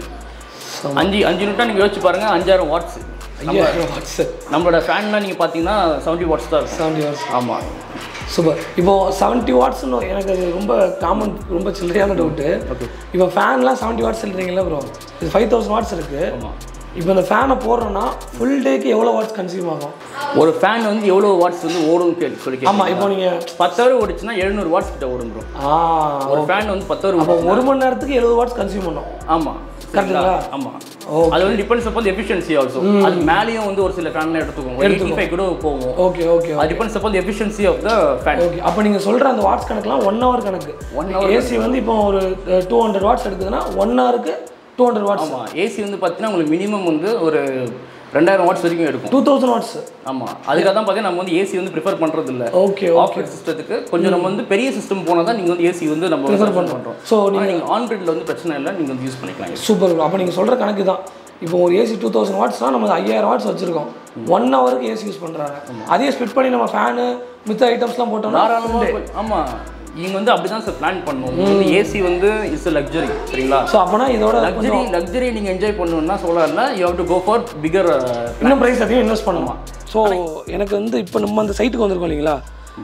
அஞ்சு அஞ்சு யூனிட்டாக நீங்கள் யோசிச்சு பாருங்க அஞ்சாயிரம் வாட்ஸ் ஐயா வாட்ஸ் நம்மளோட ஃபேன்லாம் நீங்கள் பார்த்தீங்கன்னா செவன்ட்டி வாட்ஸ் தான் இருக்கும் செவன்ட்டி வாட்ஸ் ஆமாம் சூப்பர் இப்போ செவன்ட்டி வாட்ஸ்னு எனக்கு அது ரொம்ப காமன் ரொம்ப சில்லறையான டவுட்டு ஓகே இப்போ ஃபேன்லாம் செவன்ட்டி வாட்ஸ் சொல்கிறீங்களா ப்ரோ இது ஃபைவ் தௌசண்ட் வாட்ஸ் இருக்குது ஆமாம் இப்போ இந்த ஃபேனை போடுறோன்னா ஃபுல் டேக்கு எவ்வளோ வாட்ஸ் கன்சியூம் ஆகும் ஒரு ஃபேன் வந்து எவ்வளோ வாட்ஸ் வந்து ஓடும்னு கேள்வி சொல்லி ஆமாம் இப்போ நீங்கள் பத்து ஹவர் ஓடிச்சுன்னா எழுநூறு வாட்ஸ் கிட்ட ஓடும் ப்ரோ ஆ ஒரு ஃபேன் வந்து பத்து ஹவர் அப்போ ஒரு மணி நேரத்துக்கு எழுபது வாட்ஸ் கன்சியூம் பண்ணும் ஆமாம் கரெக்டுங்களா ஆமாம் ஓ அது வந்து டிபெண்ட்ஸ் அப்போ எஃபிஷியன்சி ஆல்சோ அது மேலேயும் வந்து ஒரு சில ஃபேன்லாம் எடுத்துக்கும் எயிட்டி ஃபைவ் கூட போகும் ஓகே ஓகே அது டிபெண்ட்ஸ் அப்போ efficiency of the fan okay அப்போ நீங்கள் சொல்கிற அந்த வாட்ஸ் கணக்குலாம் ஒன் ஹவர் கணக்கு One ஏசி வந்து இப்போ ஒரு டூ ஹண்ட்ரட் வாட்ஸ் எடுக்குதுன்னா ஒன் ஹவருக்கு டூ ஹண்ட்ரட் வாட்ஸ் ஆமாம் ஏசி வந்து பார்த்தீங்கன்னா உங்களுக்கு மினிமம் வந்து ஒரு ரெண்டாயிரம் வாட்ஸ் வரைக்கும் எடுக்கும் டூ தௌசண்ட் வாட்ஸ் ஆமாம் அதுக்காக தான் பார்த்தீங்கன்னா நம்ம வந்து ஏசி வந்து ப்ரிஃபர் பண்ணுறது இல்லை ஓகே ஆஃபீஸ் சிஸ்டத்துக்கு கொஞ்சம் நம்ம வந்து பெரிய சிஸ்டம் போனால் தான் நீங்கள் வந்து ஏசி வந்து நம்ம ப்ரிஃபர் பண்ணுறோம் ஸோ ஆனால் நீங்கள் ஆன் கிரிட்ல வந்து பிரச்சனை இல்லை நீங்கள் வந்து யூஸ் பண்ணிக்கலாம் சூப்பர் அப்போ நீங்கள் சொல்கிற கணக்கு தான் இப்போ ஒரு ஏசி டூ தௌசண்ட் வாட்ஸ்னால் நம்ம ஐயாயிரம் வாட்ஸ் வச்சுருக்கோம் ஒன் ஹவருக்கு ஏசி யூஸ் பண்ணுறாங்க அதே ஸ்பிட் பண்ணி நம்ம ஃபேனு மித்த ஐட்டம்ஸ்லாம் போட்டோம்னா தாராளமாக ஆமாம் நீங்கள் வந்து அப்படி தான் சார் பிளான் பண்ணுவோம் வந்து ஏசி வந்து இட்ஸ் லக்ஸரி சரிங்களா ஸோ அப்போனா இதோட லக்ஸரி லக்ஸரி நீங்கள் என்ஜாய் பண்ணணும்னா சோலாரில் you have to go for bigger இன்னும் ப்ரைஸ் அதிகம் இன்வெஸ்ட் பண்ணுமா ஸோ எனக்கு வந்து இப்போ நம்ம அந்த சைட்டுக்கு வந்திருக்கோம் இல்லைங்களா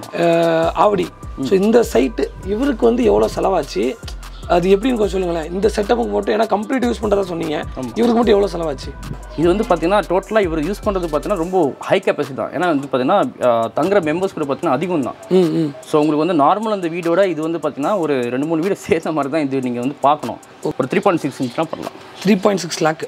அஹ், ஆவடி ஸோ இந்த சைட்டு இவருக்கு வந்து எவ்வளோ செலவாச்சு அது எப்படின்னு கொஞ்சம் சொல்லுங்களேன் இந்த செட்டப்புக்கு மட்டும் ஏன்னா கம்ப்ளீட் யூஸ் பண்ணுறதா சொன்னீங்க இவருக்கு மட்டும் எவ்வளோ செலவாச்சு இது வந்து பார்த்தீங்கன்னா டோட்டலாக இவர் யூஸ் பண்ணுறது பார்த்தீங்கன்னா ரொம்ப ஹை கெப்பாசிட்டி தான் ஏன்னா வந்து பார்த்தீங்கன்னா அஹ், தங்குற மெம்பர்ஸ் கூட பார்த்தீங்கன்னா அதிகம் தான் ம் ம் ஸோ உங்களுக்கு வந்து நார்மல் அந்த வீடோட இது வந்து பார்த்தீங்கன்னா ஒரு ரெண்டு மூணு வீடு சேர்த்த மாதிரி தான் இது நீங்கள் வந்து பார்க்கணும் ஒரு த்ரீ பாயிண்ட் சிக்ஸ் இன்ச்லாம் பண்ணலாம் த்ரீ பாயிண்ட் சிக்ஸ் லேக்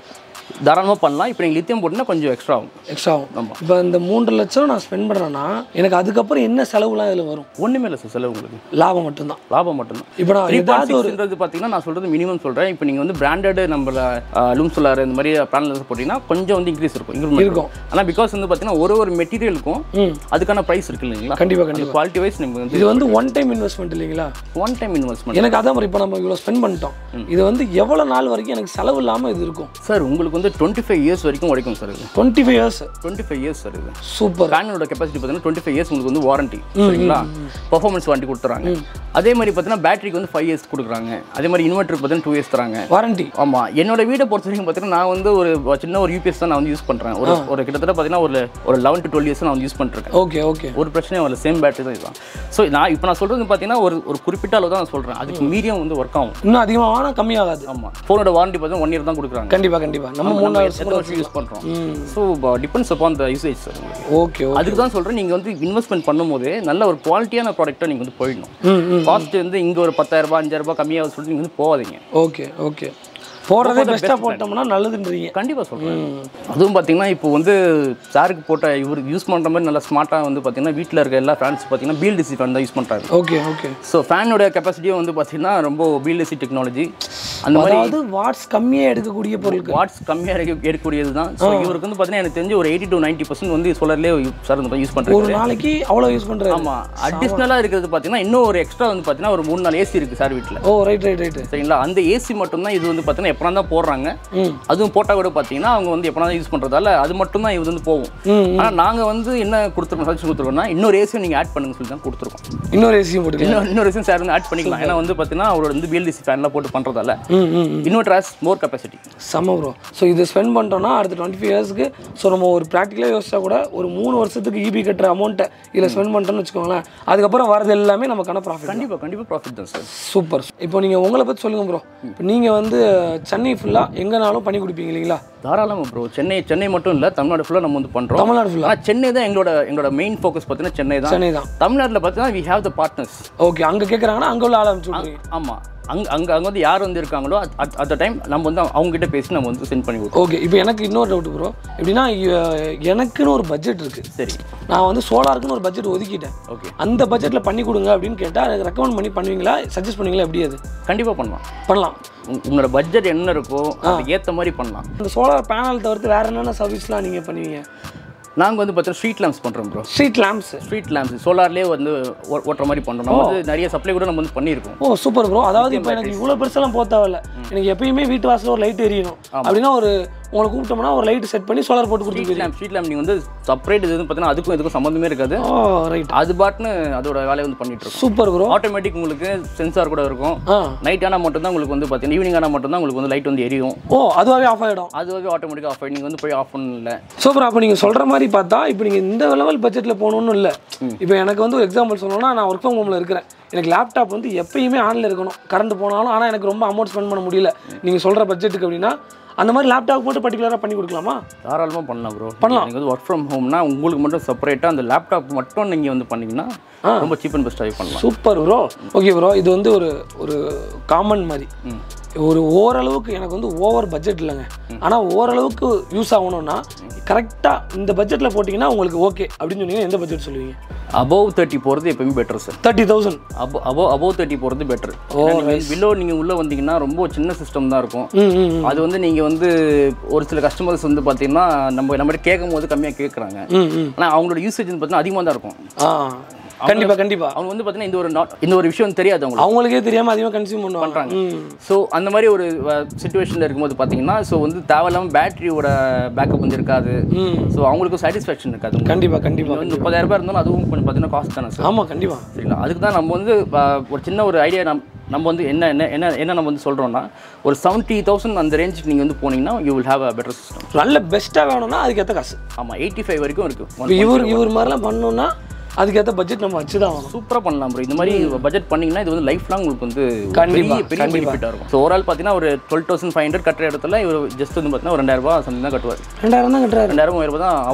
தாராளமாக பண்ணலாம் இப்போ நீங்கள் லித்தியம் போட்டிங்கன்னா கொஞ்சம் எக்ஸ்ட்ரா ஆகும் எக்ஸ்ட்ரா ஆகும் ஆமா. இப்போ இந்த மூன்று லட்சம் நான் ஸ்பெண்ட் பண்ணுறேன்னா எனக்கு அதுக்கப்புறம் என்ன செலவுலாம் இதில் வரும் ஒன்றுமே இல்லை சார் செலவு உங்களுக்கு லாபம் மட்டும்தான் லாபம் மட்டும்தான் இப்போ நான் த்ரீ ஏதாவது ஒரு சிக்ஸ்ன்றது பார்த்தீங்கன்னா நான் சொல்கிறது மினிமம் சொல்கிறேன் இப்போ நீங்கள் வந்து பிராண்டட் நம்ம லூம் சொல்லார் இந்த மாதிரி பேனல் போட்டிங்கன்னா கொஞ்சம் வந்து இன்க்ரீஸ் இருக்கும் இன்க்ரூமெண்ட் இருக்கும். ஆனால் பிகாஸ் வந்து பார்த்தீங்கன்னா ஒரு ஒரு மெட்டீரியலுக்கும் ம் அதுக்கான ப்ரைஸ் இருக்கு இல்லைங்களா கண்டிப்பாக கண்டிப்பாக குவாலிட்டி வைஸ் நீங்கள் வந்து இது வந்து ஒன் டைம் இன்வெஸ்ட்மெண்ட் இல்லைங்களா ஒன் டைம் இன்வெஸ்ட்மெண்ட் எனக்கு அதான் மாதிரி இப்போ நம்ம இவ்வளோ ஸ்பெண்ட் பண்ணிட்டோம் இது வந்து எவ்வளோ நாள் வரைக்கும் எனக்கு செலவு இல்லாமல் இது இருக்கும் சார் உங்களுக்கு வந்து டுவெண்ட்டி ஃபைவ் இயர்ஸ் வரைக்கும் உடைக்கும் சார் இது twenty five years twenty five years sir இது சூப்பர் ஃபேனோட கெப்பாசிட்டி பார்த்தீங்கன்னா டுவெண்ட்டி ஃபைவ் இயர்ஸ் உங்களுக்கு வந்து வாரண்டி சரிங்களா பர்ஃபார்மன்ஸ் வாரண்டி கொடுத்துறாங்க அதே மாதிரி பார்த்தீங்கன்னா பேட்டரிக்கு வந்து ஃபைவ் இயர்ஸ் கொடுக்குறாங்க அதே மாதிரி இன்வெர்ட்டருக்கு பார்த்தீங்கன்னா டூ இயர்ஸ் தராங்க வாரண்டி ஆமாம் என்னோட வீடை பொறுத்த வரைக்கும் பார்த்தீங்கன்னா நான் வந்து ஒரு சின்ன ஒரு யூபிஎஸ் தான் நான் வந்து யூஸ் பண்ணுறேன் ஒரு ஒரு கிட்டத்தட்ட பார்த்தீங்கன்னா ஒரு ஒரு லெவன் டு டுவெல் இயர்ஸ் நான் வந்து யூஸ் பண்ணிருக்கேன் ஓகே ஓகே ஒரு பிரச்சனையும் வரல சேம் பேட்டரி தான் இதுதான் ஸோ நான் இப்போ நான் சொல்கிறது பார்த்தீங்கன்னா ஒரு ஒரு குறிப்பிட்ட அளவு தான் நான் சொல்கிறேன் அதுக்கு மீறியும் வந்து ஒர்க் ஆகும் இன்னும் அதிகமாக ஆனால் கம்மியாகாது ஆமாம் ஃபோனோட வாரண்டி பார்த்தீங்கன்னா ஒன் இயர் தான் கொடுக்குறாங்க கண்டிப்பாக கண்டிப்பாக நம்ம மூணு நம்ம வருஷம் எத்தனை வருஷம் யூஸ் பண்ணுறோம் so depends upon the usage sir okay okay அதுக்கு தான் சொல்கிறேன் நீங்கள் வந்து இன்வெஸ்ட்மெண்ட் பண்ணும்போது நல்ல ஒரு குவாலிட்டியான ப்ராடக்ட்டை நீங்கள் வந்து போயிடணும் ம் ம் காஸ்ட் வந்து இங்கே ஒரு பத்தாயிரரூபா அஞ்சாயிரரூபா கம்மியாக சொல்லிட்டு நீங்கள் வந்து போகாதீங்க ஓகே ஓகே போடுறதே பெஸ்ட்டாக போட்டோம்னா நல்லதுன்றீங்க கண்டிப்பாக சொல்கிறேன் அதுவும் பார்த்தீங்கன்னா இப்போ வந்து சாருக்கு போட்ட இவர் யூஸ் பண்ணுற மாதிரி நல்லா ஸ்மார்ட்டாக வந்து பார்த்தீங்கன்னா வீட்டில் இருக்க எல்லா ஃபேன்ஸ் பார்த்தீங்கன்னா பிஎல்டிசி ஃபேன் தான் யூஸ் பண்ணுறாங்க ஓகே ஓகே ஸோ ஃபேனோட கெப்பாசிட்டியும் வந்து பார்த்தீங்கன்னா ரொம்ப பிஎல்டிசி டெக்னாலஜி அந்த மாதிரி அதாவது வாட்ஸ் கம்மியாக எடுக்கக்கூடிய பொருளுக்கு வாட்ஸ் கம்மியாக எடுக்க எடுக்கக்கூடியது தான் ஸோ இவருக்கு வந்து பார்த்தீங்கன்னா எனக்கு தெரிஞ்சு ஒரு எயிட்டி டு நைன்ட்டி பர்சன்ட் வந்து சோலர்லேயே சார் வந்து யூஸ் பண்ணுறாரு ஒரு நாளைக்கு அவ்வளோ யூஸ் பண்ணுறாரு ஆமாம் அடிஷ்னலாக இருக்கிறது பார்த்தீங்கன்னா இன்னும் ஒரு எக்ஸ்ட்ரா வந்து பார்த்தீங்கன்னா ஒரு மூணு நாள் ஏசி இருக்குது சார் வீட்டில் ஓ ரைட் ரைட் ரைட்டு சரிங்களா அந்த ஏசி மட்டும்தான் இது வந்து பார்த்தீங்கன்னா எப்போ தான் போடுறாங்க ம் அதுவும் போட்டால் கூட பார்த்தீங்கன்னா அவங்க வந்து எப்போ யூஸ் பண்ணுறதால அது மட்டும் தான் இது வந்து போகும் ம் ஆனால் நாங்கள் வந்து என்ன கொடுத்துருக்கோம் சஜஷன் கொடுத்துருக்கோம்னா இன்னொரு ஏசியும் நீங்கள் ஆட் பண்ணுங்க சொல்லி தான் கொடுத்துருக்கோம் இன்னொரு ஏசியும் போட்டுக்கலாம் இன்னும் இன்னொரு ஏசியும் சார் வந்து ஆட் பண்ணிக்கலாம் ஏன்னா வந்து பார்த்தீங்கன்னா அவரோட வந்து பிஎல்டிசி ஃபேன்லாம் போட்டு பண்ணுறதால ம் ம் ம். இன்னொரு ஹேஸ் மோர் கெப்பாசிட்டி செம்ம ப்ரோ ஸோ இது ஸ்பெண்ட் பண்ணிட்டோம்னா அடுத்த டுவெண்ட்டி ஃபைவ் இயர்ஸ்க்கு ஸோ நம்ம ஒரு ப்ராக்டிக்கலாக யோசிச்சா கூட ஒரு மூணு வருஷத்துக்கு இபி கட்டுற அமௌண்ட்டை இதில் ஸ்பெண்ட் பண்ணிட்டோம்னு வச்சுக்கோங்களேன் அதுக்கப்புறம் வரது எல்லாமே நமக்கான ப்ராஃபிட் கண்டிப்பாக கண்டிப்பாக ப்ராஃபிட் தான் சார் சூப்பர் இப்போ நீங்கள் உங்களை பற்றி சொல்லுங்கள் ப்ரோ இப்போ நீங்கள் வந்து சென்னை ஃபுல்லாக எங்கேனாலும் பண்ணி கொடுப்பீங்க இல்லைங்களா தாராளமாக ப்ரோ சென்னை சென்னை மட்டும் இல்லை தமிழ்நாடு ஃபுல்லாக நம்ம வந்து பண்ணுறோம் தமிழ்நாடு ஃபுல்லாக ஆனால் சென்னை தான் எங்களோட எங்களோட மெயின் ஃபோக்கஸ் பார்த்தீங்கன்னா சென்னை தான் சென்னை தான் தமிழ்நாட்டில் பார்த்தீங்கன்னா we have the partners okay அங்கே கேட்குறாங்கன்னா அங்கே உள்ள ஆள் அனுப்பிச்சு விட்ருவீங்க ஆமாம் அங்கே அங்கே அங்கே வந்து யார் வந்து இருக்காங்களோ அட் அட் டைம் நம்ம வந்து அவங்க கிட்ட பேசி நம்ம வந்து சென்ட் பண்ணி விடுவோம் ஓகே இப்போ எனக்கு இன்னொரு டவுட் ப்ரோ எப்படின்னா இ- எனக்குன்னு ஒரு பட்ஜெட் இருக்குது சரி நான் வந்து சோலாருக்குன்னு ஒரு பட்ஜெட் ஒதுக்கிட்டேன் ஓகே அந்த பட்ஜெட்டில் பண்ணி கொடுங்க அப்படின்னு கேட்டால் எனக்கு ரெக்கமெண்ட் பண்ணி பண்ணுவீங்களா சஜஸ்ட் பண்ணுவீங்களா எப்படி அது கண்டிப்பாக பண்ணலாம் பண்ணலாம் உங்க- உங்களோட பட்ஜெட் என்ன இருக்கோ அதுக்கு ஏற்ற மாதிரி பண்ணலாம் இந்த சோலார் பேனல் தவிர்த்து வேறு என்னென்ன சர்வீஸ்லாம் நீங்கள் பண்ணுவீங்க நாங்கள் வந்து பார்த்தீங்கன்னா ஸ்ட்ரீட் லேம்ப்ஸ் பண்ணுறோம் bro street lamps street lamps சோலார்லேயே வந்து ஓ- ஓட்டுற மாதிரி பண்ணுறோம் நம்ம வந்து நிறைய சப்ளை கூட நம்ம வந்து பண்ணியிருக்கோம் ஓ சூப்பர் ப்ரோ அதாவது இப்போ எனக்கு இவ்வளோ பெருசெல்லாம் போக தேவையில்ல எனக்கு எப்பயுமே வீட்டு வாசல்ல ஒரு லைட் எரியணும் அப்படின்னா ஒரு உங்களை கூப்பிட்டோம்னா ஒரு லைட் செட் பண்ணி சோலார் போட்டு கொடுத்து ஸ்ட்ரீட் லேம்ப் ஸ்ட்ரீட் லேம்ப் நீங்கள் வந்து செப்பரேட் இது வந்து பார்த்தீங்கன்னா அதுக்கும் இதுக்கும் சம்மந்தமே இருக்காது ஓ ரைட் அது பாட்டுன்னு அதோட வேலையை வந்து பண்ணிட்டு இருக்கோம் சூப்பர் ப்ரோ ஆட்டோமேட்டிக் உங்களுக்கு சென்சார் கூட இருக்கும் ஆ நைட் ஆனால் மட்டும்தான் உங்களுக்கு வந்து பார்த்தீங்கன்னா ஈவினிங் ஆனால் மட்டும்தான் உங்களுக்கு வந்து லைட் வந்து எரியும் ஓ அதுவாகவே ஆஃப் ஆகிடும் அதுவாகவே ஆட்டோமேட்டிக்காக ஆஃப் நீங்கள் வந்து போய் ஆஃப் பண்ணல சூப்பர் அப்போ நீங்கள் சொல்கிற மாதிரி பார்த்தா இப்போ நீங்கள் இந்த லெவல் பட்ஜெட்டில் போகணுன்னு இல்லை இப்போ எனக்கு வந்து ஒரு எக்ஸாம்பிள் சொல்லணும்னா நான் ஒர்க் ஃப்ரம் ஹோமில் இருக்கிறேன் எனக்கு லேப்டாப் வந்து எப்பயுமே ஆனில் இருக்கணும் கரண்ட் போனாலும் ஆனால் எனக்கு ரொம்ப அமௌண்ட் ஸ்பெண்ட் பண்ண முடியல நீங்கள் சொல்கிற பட்ஜெட்டுக்கு அப்படின்னா அந்த மாதிரி லேப்டாப் மட்டும் பர்டிகுலராக பண்ணி கொடுக்கலாமா தாராளமாக பண்ணலாம் ப்ரோ பண்ணலாம். நீங்கள் வந்து ஒர்க் ஃப்ரம் ஹோம்னா உங்களுக்கு மட்டும் செப்பரேட்டாக அந்த லேப்டாப் மட்டும் நீங்கள் வந்து பண்ணீங்கன்னா ரொம்ப சீப் அண்ட் பெஸ்ட்டாகவே பண்ணலாம் சூப்பர் ப்ரோ ஓகே ப்ரோ இது வந்து ஒரு ஒரு காமன் மாதிரி ஒரு ஓரளவுக்கு எனக்கு வந்து ஓவர் பட்ஜெட் இல்லைங்க ஆனால் ஓரளவுக்கு யூஸ் ஆகணும்னா கரெக்டாக இந்த பட்ஜெட்டில் போட்டிங்கன்னா உங்களுக்கு ஓகே அப்படின்னு சொன்னீங்கன்னா எந்த பட்ஜெட் சொல்லுவீங்க அபவ் தேர்ட்டி போகிறது எப்பயுமே better sir thirty thousand above above above thirty போகிறது பெட்டர் வில்லோ நீங்கள் உள்ளே வந்தீங்கன்னா ரொம்ப சின்ன சிஸ்டம் தான் இருக்கும் ம் ம் ம். அது வந்து நீங்கள் வந்து ஒரு சில கஸ்டமர்ஸ் வந்து பார்த்தீங்கன்னா நம்ம நம்ம கேட்கும் போது கம்மியாக கேட்குறாங்க ம் ம் ஆனால் அவங்களோட யூசேஜ் வந்து பார்த்தீங்கன்னா அதிகமாக தான் இருக்கும் ஆ கண்டிப்பாக கண்டிப்பாக அவங்க வந்து பார்த்தீங்கன்னா இந்த ஒரு not- இந்த ஒரு விஷயம் தெரியாது அவங்களுக்கு அவங்களுக்கே தெரியாமல் அதிகமாக கன்சியூம் பண்ணுவாங்க ம் ஸோ அந்த மாதிரி ஒரு சுச்சுவேஷனில் இருக்கும்போது பார்த்தீங்கன்னா ஸோ வந்து தேவையில்லாமல் பேட்டரியோட பேக்கப் வந்து இருக்காது ம் ஸோ அவங்களுக்கும் சாட்டிஸ்ஃபேக்ஷன் இருக்காது உங்களுக்கு. கண்டிப்பாக கண்டிப்பாக வந்து முப்பதாயிரம் ரூபாய் இருந்தாலும் அதுவும் கொஞ்சம் பார்த்தீங்கன்னா காஸ்ட் தானே சார் ஆமாம் கண்டிப்பாக சரிங்களா அதுக்கு தான் நம்ம வந்து அஹ், ஒரு சின்ன ஒரு ஐடியா நம் நம்ம வந்து என்ன என்ன என்ன என்ன நம்ம வந்து சொல்கிறோம்னா ஒரு செவன்ட்டி தௌசண்ட் அந்த ரேஞ்சுக்கு நீங்கள் வந்து போனீங்கன்னா you will have a better system நல்ல பெஸ்ட்டாக வேணும்னா அதுக்கேற்ற காசு ஆமாம் எயிட்டி ஃபைவ் வரைக்கும் இப்போ இருக்குது இவர் இவர் மாதிரிலாம் பண்ணணும்னா அதுக்கேற்ற பட்ஜெட் நம்ம வச்சு தான் ஆகணும் சூப்பராக பண்ணலாம் ப்ரோ இந்த மாதிரி பட்ஜெட் பண்ணீங்கன்னா இது வந்து லைஃப் லாங் உங்களுக்கு வந்து ஒரு கண்டிப்பா, பெரிய பெரிய கண்டிப்பா. பெனிஃபிட்டாக இருக்கும் ஸோ ஓவரால் பார்த்தீங்கன்னா ஒரு டுவெல் தௌசண்ட் ஃபைவ் ஹண்ட்ரட் கட்டுற இடத்துல இவர் ஜஸ்ட் வந்து பார்த்தீங்கன்னா ஒரு ரெண்டாயிரம் ரூபாய் சம்திங் தான் கட்டுவார் ரெண்டாயிரம் தான் கட்டுறாரு ரெண்டாயிரம் மூவாயிரம் ரூபாய் தான் ஆகும்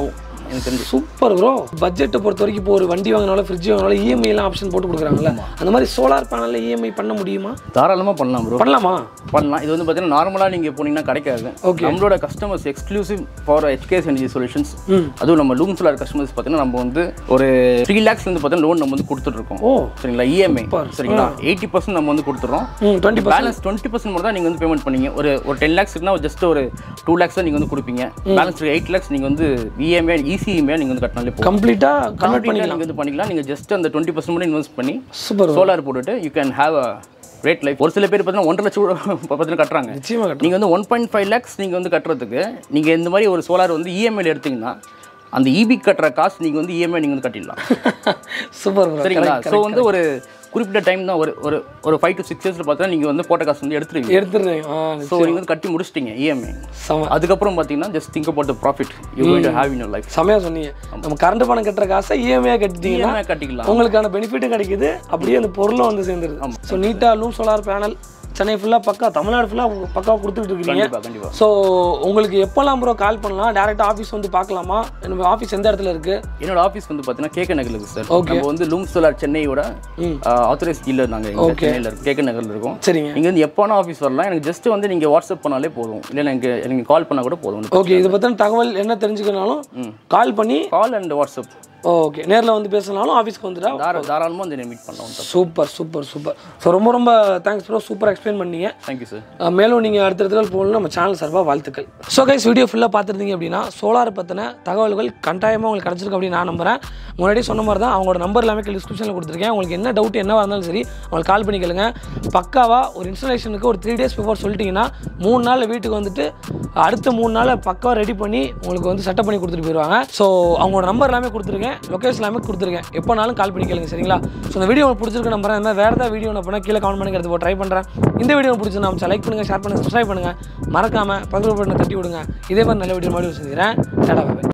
எனக்கு தெரிஞ்சு சூப்பர் ப்ரோ பட்ஜெட்டை பொறுத்த வரைக்கும் இப்போ ஒரு வண்டி வாங்கினாலும் ஃப்ரிட்ஜ் வாங்கினாலும் இஎம்ஐ எல்லாம் ஆப்ஷன் போட்டு கொடுக்குறாங்கல்ல அந்த மாதிரி சோலார் பேனலில் இஎம்ஐ பண்ண முடியுமா தாராளமாக பண்ணலாம் ப்ரோ பண்ணலாமா பண்ணலாம் இது வந்து பார்த்தீங்கன்னா நார்மலாக நீங்கள் போனீங்கன்னா கிடைக்காது Okay. நம்மளோட customers exclusive for HKS energy solutions ம். அதுவும் நம்ம லூம் சோலார் கஸ்டமர்ஸ் பார்த்தீங்கன்னா நம்ம வந்து ஒரு த்ரீ லேக்ஸ் வந்து பார்த்தீங்கன்னா லோன் நம்ம வந்து கொடுத்துட்ருக்கோம் ஓ சரிங்களா இஎம்ஐ சரிங்களா எயிட்டி பர்சன்ட் நம்ம வந்து கொடுத்துறோம் ம் டுவெண்ட்டி பேலன்ஸ் டுவெண்ட்டி பர்சன்ட் மட்டும் தான் நீங்கள் வந்து பேமெண்ட் பண்ணீங்க ஒரு ஒரு டென் லேக்ஸ்னா ஜஸ்ட் ஒரு டூ லேக்ஸ் தான் நீங்கள் வந்து கொடுப்பீங்க பேலன்ஸ் எயிட் லேக்ஸ் நீங்கள் வந்து இஎம்ஐ இசிஇஎம்ஐ நீங்கள் வந்து கட்டினாலே போதும் கம்ப்ளீட்டாக கன்வெர்ட் கம்ப்ளீட்டாக பண்ணிக்கலாம் நீங்கள் வந்து பண்ணிக்கலாம் நீங்கள் ஜஸ்ட் அந்த டுவெண்ட்டி பர்சன்ட் மட்டும் இன்வெஸ்ட் பண்ணி சூப்பர் சோலார் போட்டுட்டு you can have a great life ஒரு சில பேர் பார்த்தீங்கன்னா ஒன்றரை லட்சம் கூட பார்த்தீங்கன்னா கட்டுறாங்க நிச்சயமாக கட்டணும் நீங்கள் வந்து ஒன் பாயிண்ட் ஃபைவ் லேக்ஸ் நீங்கள் வந்து கட்டுறதுக்கு நீங்கள் இந்த மாதிரி ஒரு சோலார் வந்து இஎம்ஐல எடுத்தீங்கன்னா அந்த இபி கட்டுற காசு நீங்கள் வந்து இஎம்ஐ நீங்கள் வந்து கட்டிடலாம் சூப்பர் ப்ரோ சரிங்களா ஸோ வந்து ஒரு குறிப்பிட்ட டைம் தான் ஒரு ஒரு ஒரு ஃபைவ் டு சிக்ஸ் இயர்ஸில் பார்த்தா நீங்கள் வந்து போட்ட காசு வந்து எடுத்துருவீங்க எடுத்துடுறேன் ஆ ஸோ நீங்கள் வந்து கட்டி முடிச்சிட்டீங்க இஎம்ஐ செம அதுக்கப்புறம் பார்த்தீங்கன்னா just think about the profit you going to have in your life செமையாக சொன்னீங்க நம்ம கரண்ட் பணம் கட்டுற காசை இஎம்ஐயாக கட்டிட்டீங்கன்னா இஎம்ஐ கட்டிக்கலாம் உங்களுக்கான பெனிஃபிட்டும் கிடைக்குது அப்படியே அந்த பொருளும் வந்து சேர்ந்துருது ஸோ நீட்டாக லூம் சோலார் பேனல் சென்னை ஃபுல்லாக பக்கா தமிழ்நாடு ஃபுல்லாக பக்காவாக கொடுத்துட்டு இருக்கீங்க கண்டிப்பாக கண்டிப்பாக ஸோ உங்களுக்கு எப்போல்லாம் ப்ரோ கால் பண்ணலாம் டேரெக்டாக ஆஃபீஸ் வந்து பார்க்கலாமா நம்ம ஆஃபீஸ் எந்த இடத்துல இருக்குது என்னோட ஆஃபீஸ் வந்து பார்த்தீங்கன்னா கேக்க நகரில் இருக்குது சார் Okay. நம்ம வந்து லூம் சோலார் சென்னையோட ம். ஆத்தரைஸ் டீலர் நாங்கள் இங்கே சென்னையில் இருக்கோம் கேக்க நகரில் இருக்கோம் சரிங்க நீங்கள் வந்து எப்போனா ஆஃபீஸ் வரலாம் எனக்கு ஜஸ்ட் வந்து நீங்கள் வாட்ஸ்அப் பண்ணாலே போதும் இல்லை எனக்கு எனக்கு கால் பண்ணால் கூட போதும் ஓகே இதை பற்றின தகவல் என்ன தெரிஞ்சுக்கனாலும் கால் பண்ணி கால் அண்ட் வாட்ஸ்அப் ஓகே நேரில் வந்து பேசினாலும் ஆஃபீஸ்க்கு வந்துடா தாரா தாராளமாக வந்து மீட் பண்ணலாம் சூப்பர் சூப்பர் சூப்பர் ஸோ ரொம்ப ரொம்ப தேங்க்ஸ் ப்ரோ சூப்பர் எக்ஸ்பிளைன் பண்ணீங்க தேங்க்யூ சார் அஹ் மேலும் நீங்கள் அடுத்த இடத்துல போகணும் நம்ம சேனல் சார்பாக வாழ்த்துக்கள் ஸோ கைஸ் வீடியோ ஃபுல்லாக பார்த்துருந்தீங்க அப்படின்னா சோலார் பற்றின தகவல்கள் கட்டாயமாக உங்களுக்கு கிடச்சிருக்கு அப்படின்னு நான் நம்புறேன் முன்னாடி சொன்ன மாதிரி தான் அவங்களோட நம்பர் எல்லாமே டிஸ்கிரிப்ஷனில் கொடுத்துருக்கேன் உங்களுக்கு என்ன டவுட் என்னவா இருந்தாலும் சரி அவங்களுக்கு கால் பண்ணி கேளுங்க பக்காவாக ஒரு இன்ஸ்டலேஷனுக்கு ஒரு த்ரீ டேஸ் பிஃபோர் சொல்லிட்டீங்கன்னா மூணு நாள் வீட்டுக்கு வந்துட்டு அடுத்த மூணு நாள் பக்காவாக ரெடி பண்ணி உங்களுக்கு வந்து செட்டப் பண்ணி கொடுத்துட்டு போயிடுவாங்க ஸோ அவங்களோட நம்பர் எல்லாமே கொடுத்துருக்கேன் லொக்கேஷன் எல்லாமே கொடுத்துருக்கேன் எப்போனாலும் கால் பண்ணி கேளுங்க சரிங்களா ஸோ இந்த வீடியோ உங்களுக்கு பிடிச்சிருக்கு நம்புறேன் இந்த மாதிரி வேறு ஏதாவது வீடியோ நான் பண்ணால் கீழே கமெண்ட் பண்ணுங்கிறது ட்ரை பண்ணுறேன் இந்த வீடியோ பிடிச்சி நான் லைக் பண்ணுங்கள் ஷேர் பண்ணுங்கள் சப்ஸ்கிரைப் பண்ணுங்கள் மறக்காமல் பக்கத்து பட்டனை தட்டி விடுங்க இதே மாதிரி நல்ல வீடியோ மாதிரி செஞ்சுக்கிறேன் டேடா பாய்